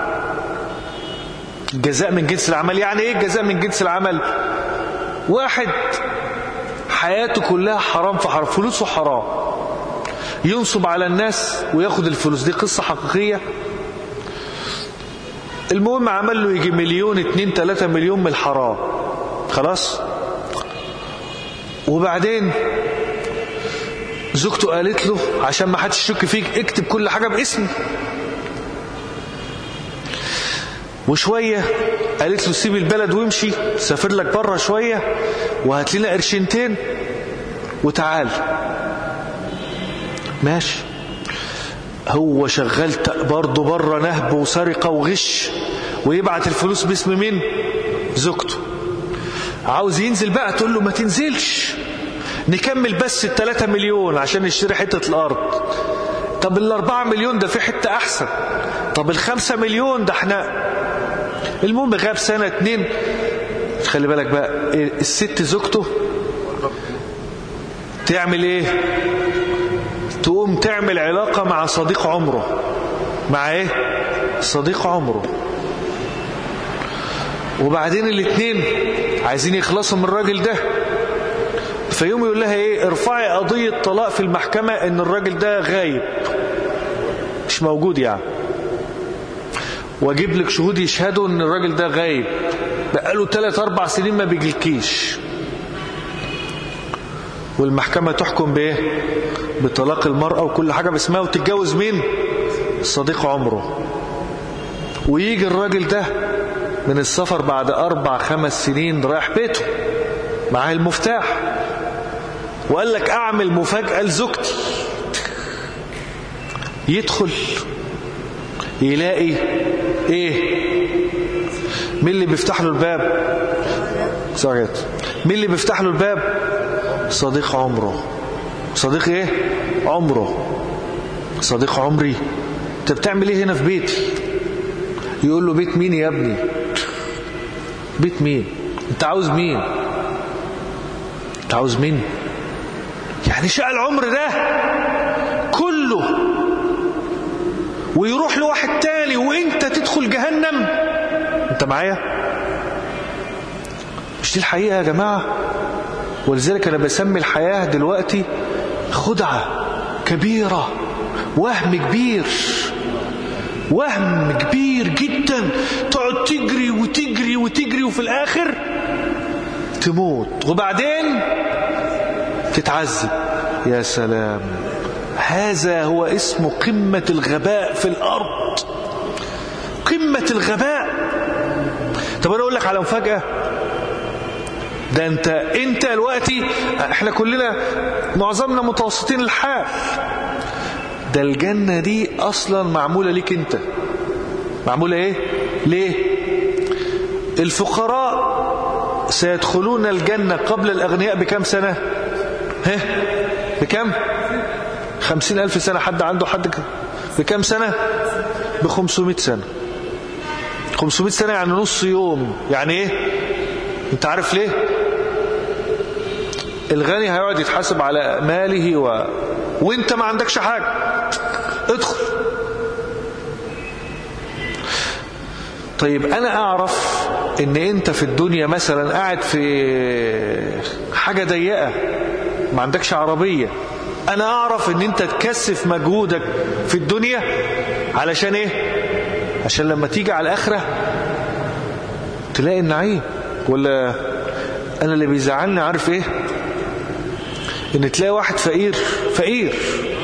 الجزاء من جنس العمل يعني ايه الجزاء من جنس العمل واحد حياته كلها حرام في حرام فلوسه حرام ينصب على الناس وياخد الفلوس دي قصة حقيقية المهم عمل له يجي مليون اتنين تلاتة مليون من الحرام خلاص وبعدين زوجته قالت له عشان ما حدش يشك فيك اكتب كل حاجة باسمي وشوية قالت له سيب البلد وامشي سافر لك بره شوية وهات لنا قرشنتين وتعال ماشي هو شغال برضه بره نهب وسرقة وغش ويبعت الفلوس باسم مين زوجته عاوز ينزل بقى تقول له ما تنزلش نكمل بس التلاتة مليون عشان نشتري حتة الأرض طب الأربعة مليون ده في حتة أحسن طب الخمسة مليون ده احنا المهم غاب سنة اتنين خلي بالك بقى الست زوجته تعمل ايه تقوم تعمل علاقة مع صديق عمره مع ايه صديق عمره وبعدين الاثنين عايزين يخلصوا من الراجل ده فيوم يقول لها ايه ارفعي قضية طلاق في المحكمة ان الراجل ده غايب مش موجود يعني واجيب لك شهود يشهدوا ان الراجل ده غايب بقاله 3 4 سنين ما بيجيلكيش والمحكمة تحكم بايه بطلاق المرأة وكل حاجة باسمها وتتجوز مين صديق عمره ويجي الراجل ده من السفر بعد أربع خمس سنين رايح بيته معاه المفتاح وقال لك أعمل مفاجأة لزوجتي يدخل يلاقي ايه مين اللي بيفتح له الباب ساعت مين اللي بيفتح له الباب صديق عمره صديق ايه عمره صديق عمري انت بتعمل ايه هنا في بيتي يقول له بيت مين يا ابني بيت مين انت عاوز مين انت عاوز مين يعني شقى العمر ده كله ويروح لواحد تاني وانت تدخل جهنم انت معايا مش دي الحقيقة يا جماعة ولذلك انا بسمي الحياة دلوقتي خدعة كبيرة وهم كبير وهم كبير جدا تقعد تجري وتجري وتجري وفي الاخر تموت وبعدين تتعذب يا سلام هذا هو اسم قمة الغباء في الأرض قمة الغباء طب أنا أقول لك على مفاجأة ده أنت أنت دلوقتي إحنا كلنا معظمنا متوسطين الحال ده الجنة دي أصلا معمولة ليك أنت معمولة إيه ليه الفقراء سيدخلون الجنة قبل الأغنياء بكم سنة ها بكم خمسين ألف سنة حد عنده حد بكم سنة بخمسمائة سنة خمسمائة سنة يعني نص يوم يعني ايه انت عارف ليه الغني هيقعد يتحاسب على ماله و... وانت ما عندكش حاجة ادخل طيب انا اعرف ان انت في الدنيا مثلا قاعد في حاجة ضيقة ما عندكش عربية انا اعرف ان انت تكثف مجهودك في الدنيا علشان ايه عشان لما تيجي على الاخره تلاقي النعيم ولا انا اللي بيزعلني عارف ايه ان تلاقي واحد فقير فقير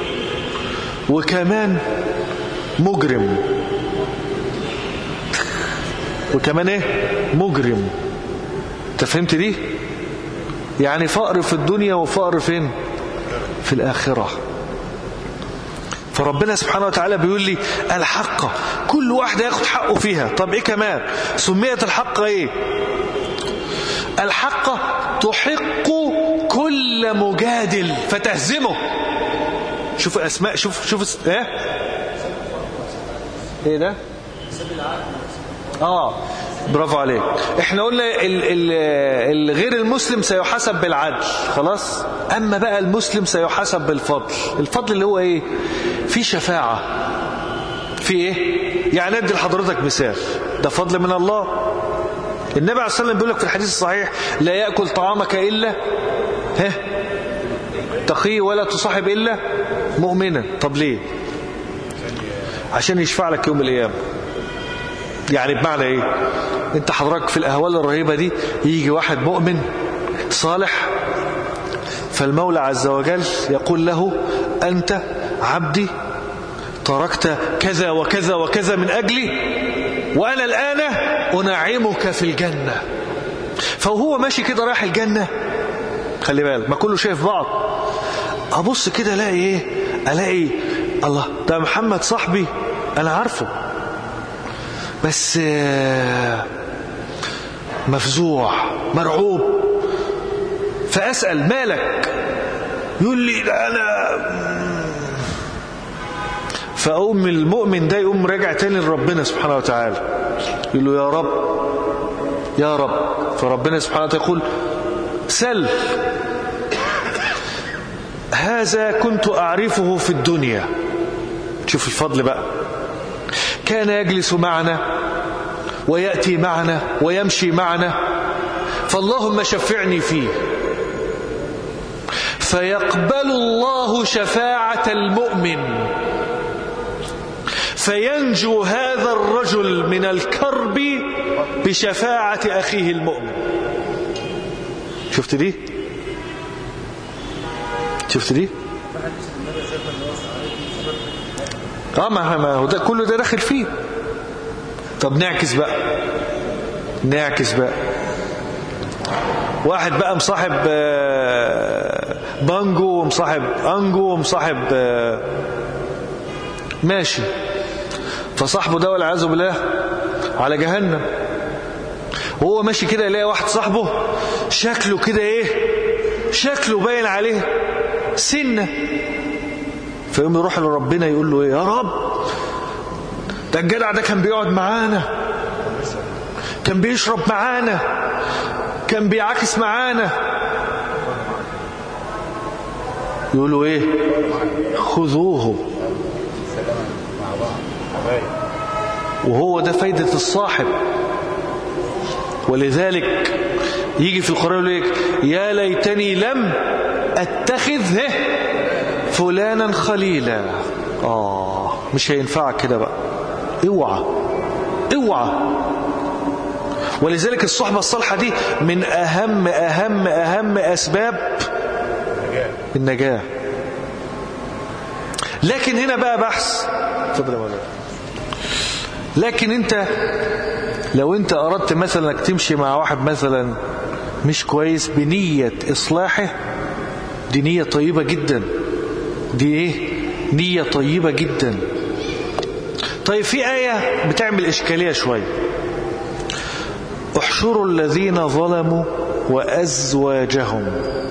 وكمان مجرم وكمان ايه مجرم انت فهمت دي يعني فقر في الدنيا وفقر فين في الآخرة فربنا سبحانه وتعالى بيقول لي الحق كل واحد ياخد حقه فيها طب ايه كمان سميت الحق ايه الحق تحق كل مجادل فتهزمه شوف الاسماء شوف شوف ايه ايه ده اه برافو عليك احنا قلنا الغير المسلم سيحاسب بالعدل خلاص اما بقى المسلم سيحاسب بالفضل الفضل اللي هو ايه في شفاعة في ايه يعني ادي لحضرتك مثال ده فضل من الله النبي عليه الصلاة والسلام بيقول لك في الحديث الصحيح لا يأكل طعامك إلا ها تقي ولا تصاحب إلا مؤمنا طب ليه عشان يشفع لك يوم القيامه يعني بمعنى ايه انت حضرتك في الاهوال الرهيبة دي يجي واحد مؤمن صالح فالمولى عز وجل يقول له انت عبدي تركت كذا وكذا وكذا من اجلي وانا الان انعمك في الجنة فهو ماشي كده رايح الجنة خلي بالك ما كله شايف بعض ابص كده الاقي ايه الاقي الله ده محمد صاحبي انا عارفه بس آه، مفزوع مرعوب فأسأل مالك يقول لي ده أنا فأقوم المؤمن ده يقوم راجع تاني لربنا سبحانه وتعالى يقول له يا رب يا رب فربنا سبحانه وتعالى يقول سل هذا كنت أعرفه في الدنيا شوف الفضل بقى كان يجلس معنا ويأتي معنا ويمشي معنا فاللهم شفعني فيه فيقبل الله شفاعة المؤمن فينجو هذا الرجل من الكرب بشفاعة أخيه المؤمن شفت دي شفت دي اه ما ما هو ده كله ده داخل فيه طب نعكس بقى نعكس بقى واحد بقى مصاحب آه، بانجو ومصاحب انجو ومصاحب آه، ماشي فصاحبه ده والعياذ بالله على جهنم وهو ماشي كده يلاقي واحد صاحبه شكله كده ايه شكله باين عليه سنه فيقوم يروح لربنا يقول له ايه يا رب ده الجدع ده كان بيقعد معانا كان بيشرب معانا كان بيعاكس معانا يقولوا ايه خذوه وهو ده فايدة الصاحب ولذلك يجي في القرآن يقول لك يا ليتني لم اتخذ ه فلانا خليلا آه مش هينفعك كده بقى اوعى اوعى ولذلك الصحبة الصالحة دي من أهم أهم أهم أسباب النجاة لكن هنا بقى بحث اتفضل يا مولانا لكن انت لو انت اردت مثلا انك تمشي مع واحد مثلا مش كويس بنية اصلاحه دي نية طيبة جدا دي ايه نية طيبة جدا طيب في آية بتعمل إشكالية شوية احشروا الذين ظلموا وأزواجهم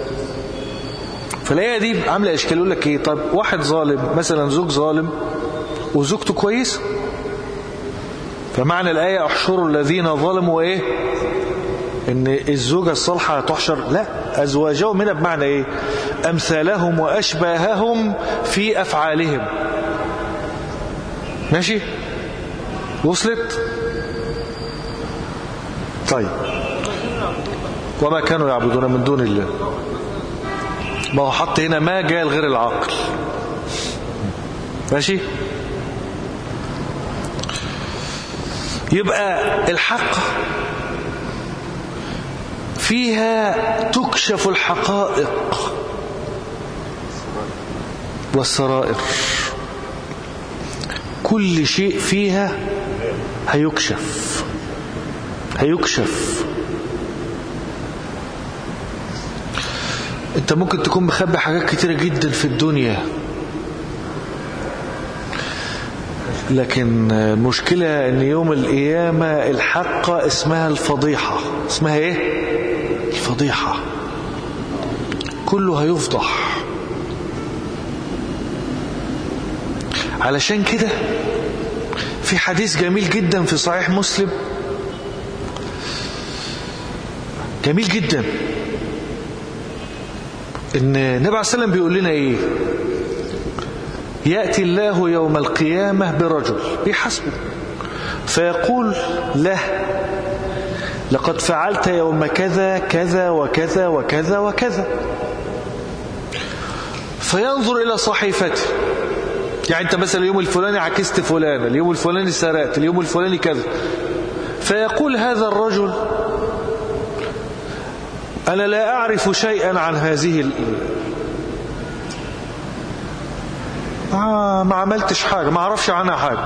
فالآية دي عاملة إشكال يقول لك إيه طب واحد ظالم مثلا زوج ظالم وزوجته كويسة فمعنى الآية احشروا الذين ظلموا إيه إن الزوجة الصالحة تحشر لا أزواجهم هنا بمعنى إيه أمثالهم وأشباههم في أفعالهم ماشي وصلت طيب وما كانوا يعبدون من دون الله ما هو حط هنا ما جاء غير العقل ماشي يبقى الحق فيها تكشف الحقائق والسرائر كل شيء فيها هيكشف هيكشف انت ممكن تكون مخبي حاجات كتيرة جدا في الدنيا لكن المشكلة ان يوم القيامة الحقة اسمها الفضيحة اسمها ايه الفضيحة كله هيفضح علشان كده في حديث جميل جدا في صحيح مسلم جميل جدا ان النبي عليه السلام بيقول لنا ايه يأتي الله يوم القيامة برجل بيحسبه فيقول له لقد فعلت يوم كذا كذا وكذا وكذا وكذا فينظر إلى صحيفته يعني أنت مثلا اليوم الفلاني عكست فلان اليوم الفلاني سرقت اليوم الفلاني كذا فيقول هذا الرجل أنا لا أعرف شيئا عن هذه ال... آه ما عملتش حاجة ما أعرفش عنها حاجة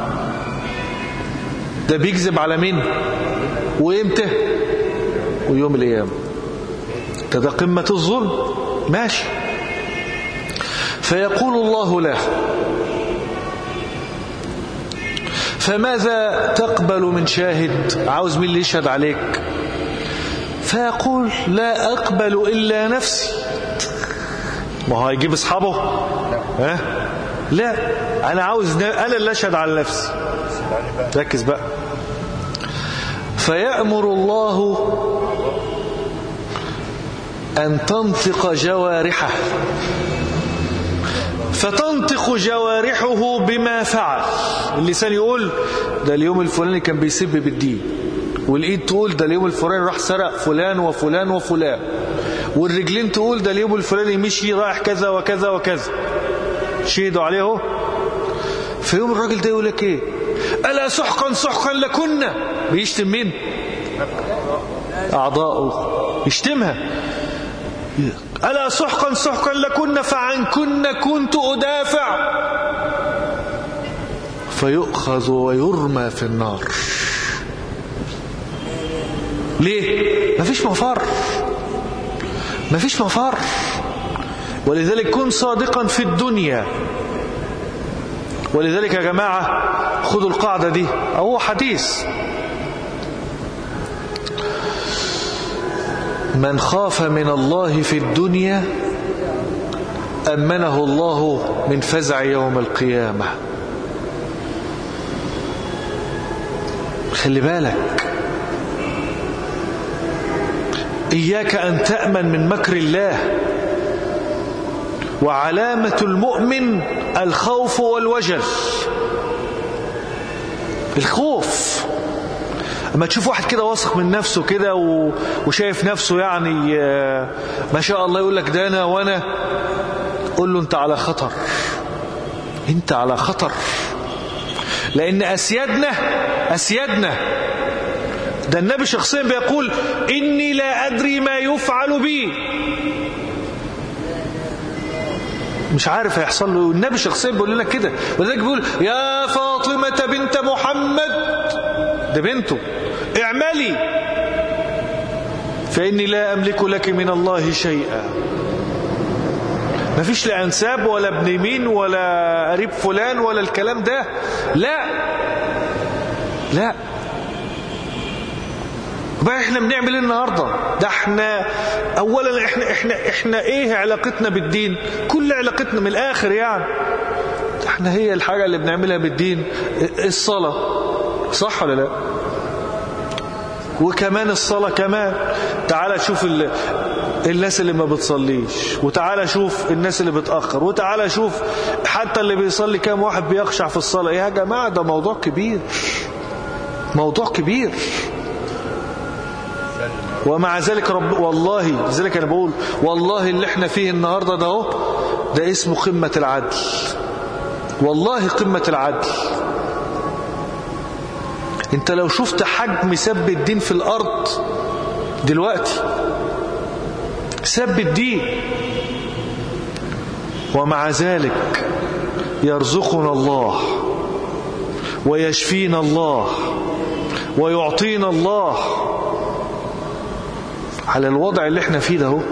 ده بيكذب على مين وإمتى ويوم القيامة ده ده قمة الظلم ماشي فيقول الله له فماذا تقبل من شاهد عاوز مين اللي يشهد عليك فيقول لا أقبل إلا نفسي ما هو هيجيب أصحابه ها لا أنا عاوز أنا اللي أشهد على نفسي ركز بقى فيأمر الله أن تنطق جوارحه فتنطق جوارحه بما فعل اللسان يقول ده اليوم الفلاني كان بيسب بالدين والايد تقول ده اليوم الفلاني راح سرق فلان وفلان وفلان والرجلين تقول ده اليوم الفلاني مشي رايح كذا وكذا وكذا شهدوا عليه في يوم الراجل ده يقول لك ايه ألا سحقا سحقا لكنا بيشتم مين أعضاؤه يشتمها ألا سحقا سحقا لكن فعن كن كنت أدافع فيؤخذ ويرمى في النار ليه مفيش مفر مفيش مفر ولذلك كن صادقا في الدنيا ولذلك يا جماعة خذوا القاعدة دي أو حديث من خاف من الله في الدنيا أمنه الله من فزع يوم القيامة خلي بالك إياك أن تأمن من مكر الله وعلامة المؤمن الخوف والوجل الخوف اما تشوف واحد كده واثق من نفسه كده وشايف نفسه يعني ما شاء الله يقول لك ده انا وانا قول له انت على خطر انت على خطر لان اسيادنا اسيادنا ده النبي شخصيا بيقول اني لا ادري ما يفعل بي مش عارف هيحصل له النبي شخصيا بيقول لنا كده ولذلك بيقول يا فاطمة بنت محمد ده بنته اعملي فإني لا أملك لك من الله شيئا ما فيش لا أنساب ولا ابن مين ولا قريب فلان ولا الكلام ده لا لا بقى احنا بنعمل ايه النهارده ده احنا اولا احنا احنا احنا ايه علاقتنا بالدين كل علاقتنا من الاخر يعني احنا هي الحاجه اللي بنعملها بالدين الصلاه صح ولا لا وكمان الصلاة كمان تعال شوف ال... الناس اللي ما بتصليش وتعالى شوف الناس اللي بتأخر وتعالى شوف حتى اللي بيصلي كام واحد بيخشع في الصلاة يا جماعة ده موضوع كبير موضوع كبير ومع ذلك رب والله لذلك أنا بقول والله اللي احنا فيه النهاردة ده هو ده اسمه قمة العدل والله قمة العدل انت لو شفت حجم سب الدين في الارض دلوقتي سب الدين ومع ذلك يرزقنا الله ويشفينا الله ويعطينا الله على الوضع اللي احنا فيه ده هو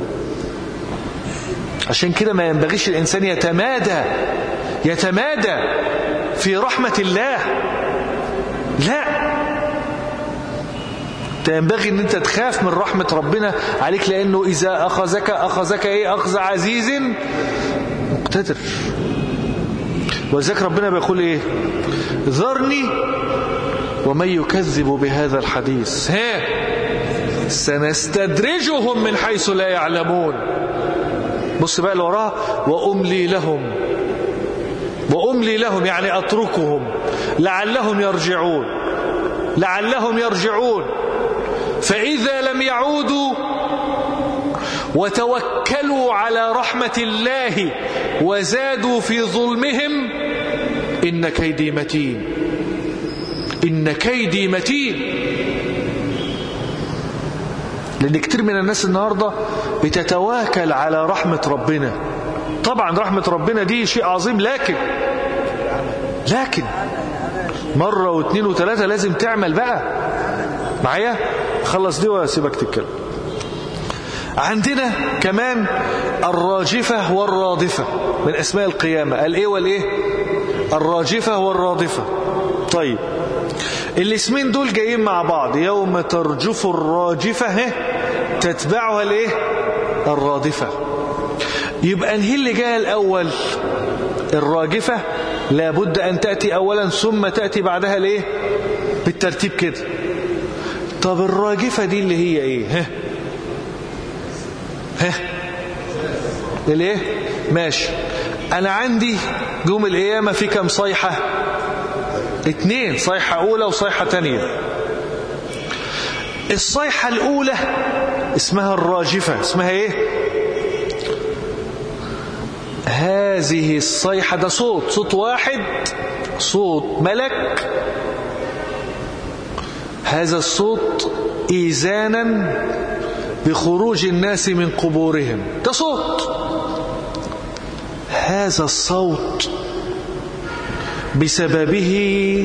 عشان كده ما ينبغيش الإنسان يتمادى يتمادى في رحمة الله لا ينبغي ان انت تخاف من رحمة ربنا عليك لانه اذا اخذك اخذك ايه اخذ عزيز مقتدر ولذلك ربنا بيقول ايه ذرني ومن يكذب بهذا الحديث ها سنستدرجهم من حيث لا يعلمون بص بقى اللي وراها واملي لهم واملي لهم يعني اتركهم لعلهم يرجعون لعلهم يرجعون فإذا لم يعودوا وتوكلوا على رحمة الله وزادوا في ظلمهم إن كيدي متين إن كيدي متين لأن كتير من الناس النهاردة بتتواكل على رحمة ربنا طبعا رحمة ربنا دي شيء عظيم لكن لكن مرة واثنين وثلاثة لازم تعمل بقى معايا خلص دي واسيبك تتكلم عندنا كمان الراجفة والرادفة من اسماء القيامة الايه والايه الراجفة والرادفة طيب الاسمين دول جايين مع بعض يوم ترجف الراجفة ها تتبعها الايه الرادفة يبقى انهي اللي جاء الاول الراجفة لابد ان تأتي اولا ثم تأتي بعدها الايه بالترتيب كده طب الراجفة دي اللي هي ايه ها ها الايه ماشي انا عندي يوم القيامة في كم صيحة اتنين صيحة اولى وصيحة تانية الصيحة الاولى اسمها الراجفة اسمها ايه هذه الصيحة ده صوت صوت واحد صوت ملك هذا الصوت إيزانا بخروج الناس من قبورهم ده صوت هذا الصوت بسببه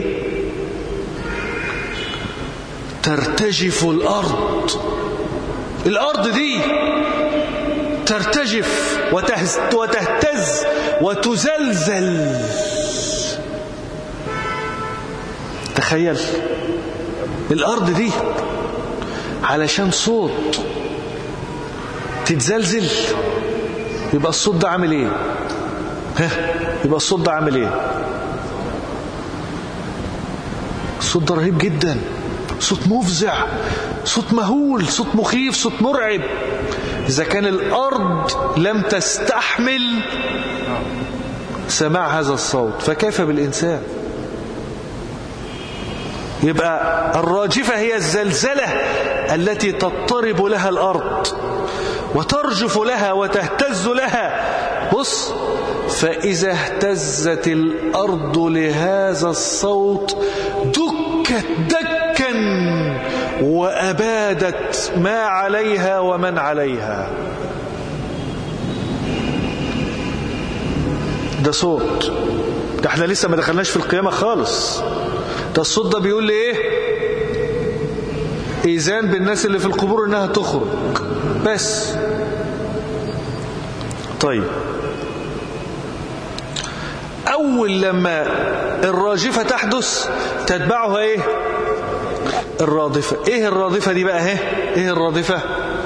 ترتجف الأرض الأرض دي ترتجف وتهتز وتزلزل تخيل الأرض دي علشان صوت تتزلزل يبقى الصوت ده عامل ايه ها يبقى الصوت ده عامل ايه الصوت ده رهيب جدا صوت مفزع صوت مهول صوت مخيف صوت مرعب إذا كان الأرض لم تستحمل سماع هذا الصوت فكيف بالإنسان يبقى الراجفة هي الزلزلة التي تضطرب لها الأرض وترجف لها وتهتز لها بص فإذا اهتزت الأرض لهذا الصوت دكت دكا وأبادت ما عليها ومن عليها ده صوت ده احنا لسه ما دخلناش في القيامة خالص ده الصوت ده بيقول لي ايه ايذان بالناس اللي في القبور انها تخرج بس طيب اول لما الراجفة تحدث تتبعها ايه الرادفة ايه الرادفة دي بقى اهي ايه الرادفة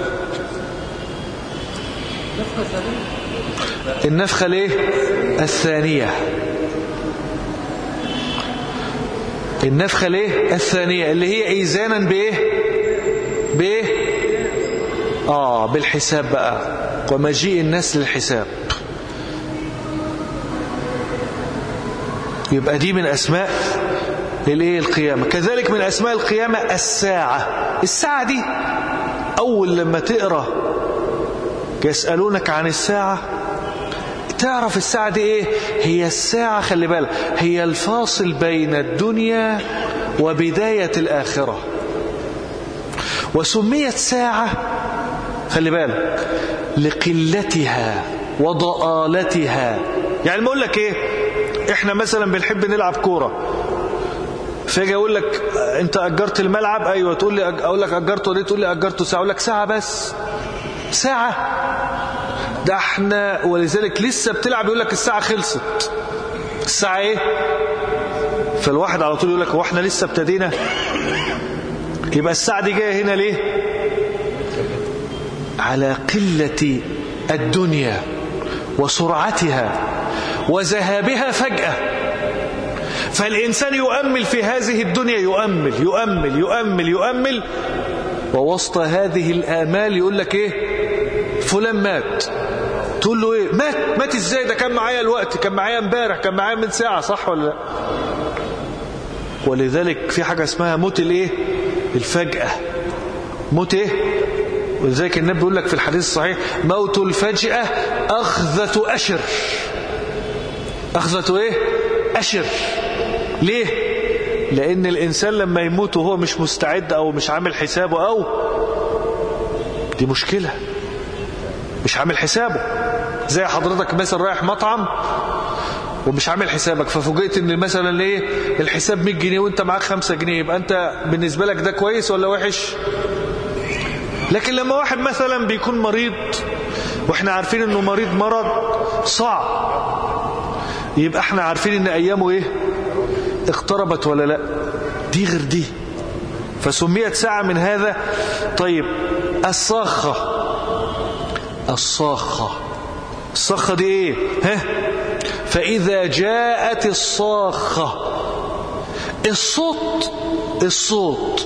النفخة الايه الثانية النفخة الايه الثانية اللي هي ايزانا بايه بايه اه بالحساب بقى ومجيء الناس للحساب يبقى دي من اسماء الايه القيامة كذلك من اسماء القيامة الساعة الساعة دي اول لما تقرأ يسألونك عن الساعة تعرف الساعة دي ايه هي الساعة خلي بالك هي الفاصل بين الدنيا وبداية الآخرة وسميت ساعة خلي بالك لقلتها وضآلتها يعني ما اقول لك ايه احنا مثلا بنحب نلعب كورة فاجي اقول لك انت اجرت الملعب ايوه تقول لي اقول لك اجرته ليه تقول لي اجرته ساعه اقول لك ساعه بس ساعه ده احنا ولذلك لسه بتلعب يقول لك الساعه خلصت الساعه ايه فالواحد على طول يقول لك هو احنا لسه ابتدينا يبقى الساعه دي جايه هنا ليه على قله الدنيا وسرعتها وذهابها فجاه فالإنسان يؤمل في هذه الدنيا يؤمل يؤمل يؤمل يؤمل ووسط هذه الآمال يقول لك إيه فلان مات تقول له إيه مات مات إزاي ده كان معايا الوقت كان معايا امبارح كان معايا من ساعة صح ولا لا ولذلك في حاجة اسمها موت الإيه الفجأة موت إيه ولذلك النبي بيقول لك في الحديث الصحيح موت الفجأة أخذة أشر أخذة إيه أشر ليه لأن الإنسان لما يموت وهو مش مستعد أو مش عامل حسابه أو دي مشكلة مش عامل حسابه زي حضرتك مثلا رايح مطعم ومش عامل حسابك ففوجئت ان مثلا ايه الحساب 100 جنيه وانت معاك 5 جنيه يبقى انت بالنسبه لك ده كويس ولا وحش لكن لما واحد مثلا بيكون مريض واحنا عارفين انه مريض مرض صعب يبقى احنا عارفين ان ايامه ايه اقتربت ولا لا دي غير دي فسميت ساعة من هذا طيب الصاخة الصاخة الصاخة دي ايه ها فإذا جاءت الصاخة الصوت الصوت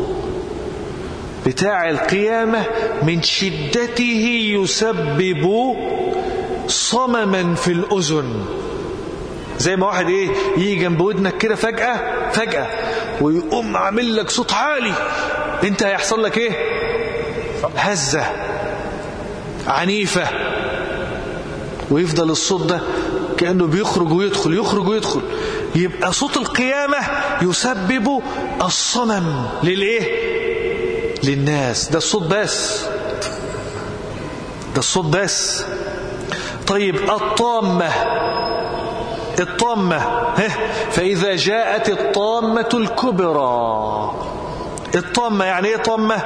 بتاع القيامة من شدته يسبب صمما في الأذن زي ما واحد ايه يجي جنب ودنك كده فجأة فجأة ويقوم عامل لك صوت عالي انت هيحصل لك ايه هزة عنيفة ويفضل الصوت ده كأنه بيخرج ويدخل يخرج ويدخل يبقى صوت القيامة يسبب الصمم للإيه للناس ده الصوت بس ده الصوت بس طيب الطامة الطامة فإذا جاءت الطامة الكبرى الطامة يعني ايه طامة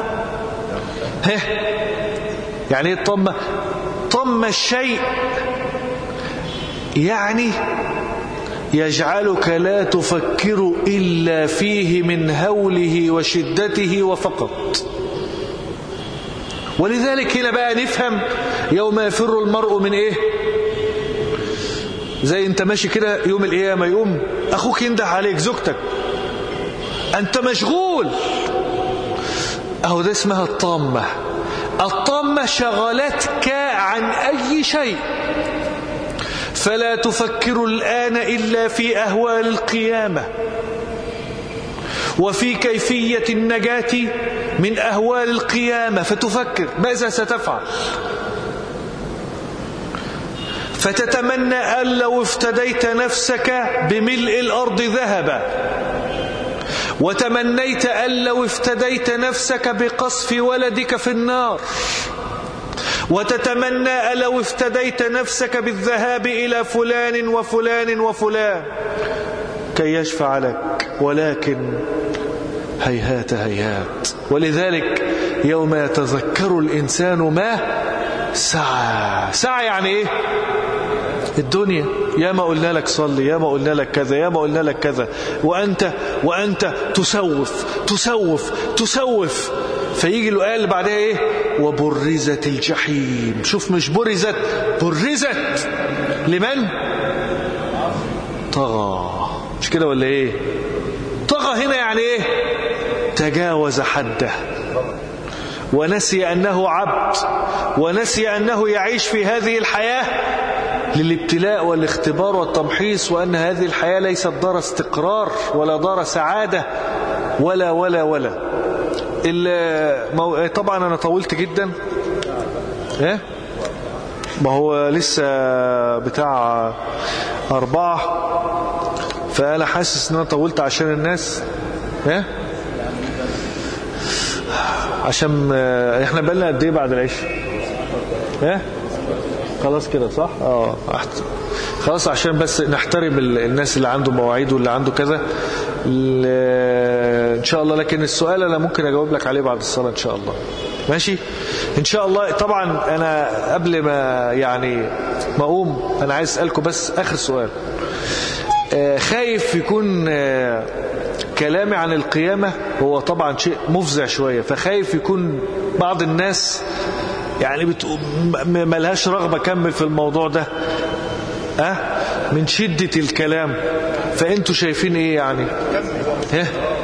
يعني ايه الطامة طم الشيء يعني يجعلك لا تفكر إلا فيه من هوله وشدته وفقط ولذلك هنا بقى نفهم يوم يفر المرء من ايه زي انت ماشي كده يوم القيامة يقوم اخوك ينده عليك زوجتك انت مشغول اهو ده اسمها الطامة الطامة شغلتك عن اي شيء فلا تفكر الآن إلا في أهوال القيامة وفي كيفية النجاة من أهوال القيامة فتفكر ماذا ستفعل فتتمنى أن لو افتديت نفسك بملء الأرض ذهبا وتمنيت أن لو افتديت نفسك بقصف ولدك في النار وتتمنى لو افتديت نفسك بالذهاب إلى فلان وفلان وفلان كي يشفع لك ولكن هيهات هيهات ولذلك يوم يتذكر الإنسان ما سعى سعى يعني إيه الدنيا يا ما قلنا لك صلي يا ما قلنا لك كذا يا ما قلنا لك كذا وأنت وأنت تسوف تسوف تسوف فيجي له قال بعدها ايه وبرزت الجحيم شوف مش برزت برزت لمن طغى مش كده ولا ايه طغى هنا يعني ايه تجاوز حده ونسي أنه عبد ونسي أنه يعيش في هذه الحياة للابتلاء والاختبار والتمحيص وأن هذه الحياة ليست دار استقرار ولا دار سعادة ولا ولا ولا المو... طبعا أنا طولت جدا ايه ما هو لسه بتاع أربعة فأنا حاسس أن أنا طولت عشان الناس ايه عشان احنا بقالنا قد ايه بعد العشاء ايه خلاص كده صح اه أحت... خلاص عشان بس نحترم الناس اللي عنده مواعيد واللي عنده كذا ان شاء الله لكن السؤال انا ممكن اجاوب لك عليه بعد الصلاه ان شاء الله ماشي ان شاء الله طبعا انا قبل ما يعني ما اقوم انا عايز اسالكم بس اخر سؤال خايف يكون كلامي عن القيامة هو طبعا شيء مفزع شوية فخايف يكون بعض الناس يعني بتقوم ملهاش رغبة كمل في الموضوع ده أه؟ من شدة الكلام فأنتوا شايفين إيه يعني ها؟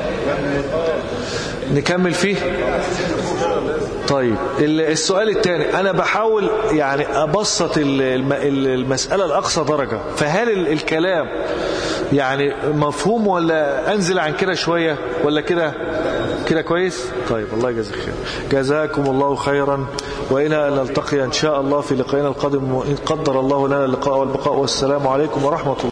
نكمل فيه طيب السؤال الثاني أنا بحاول يعني أبسط المسألة لأقصى درجة فهل الكلام يعني مفهوم ولا أنزل عن كده شوية ولا كده كده كويس طيب الله يجزاك خير جزاكم الله خيرا وإلى أن نلتقي إن شاء الله في لقائنا القادم وإن قدر الله لنا اللقاء والبقاء والسلام عليكم ورحمة الله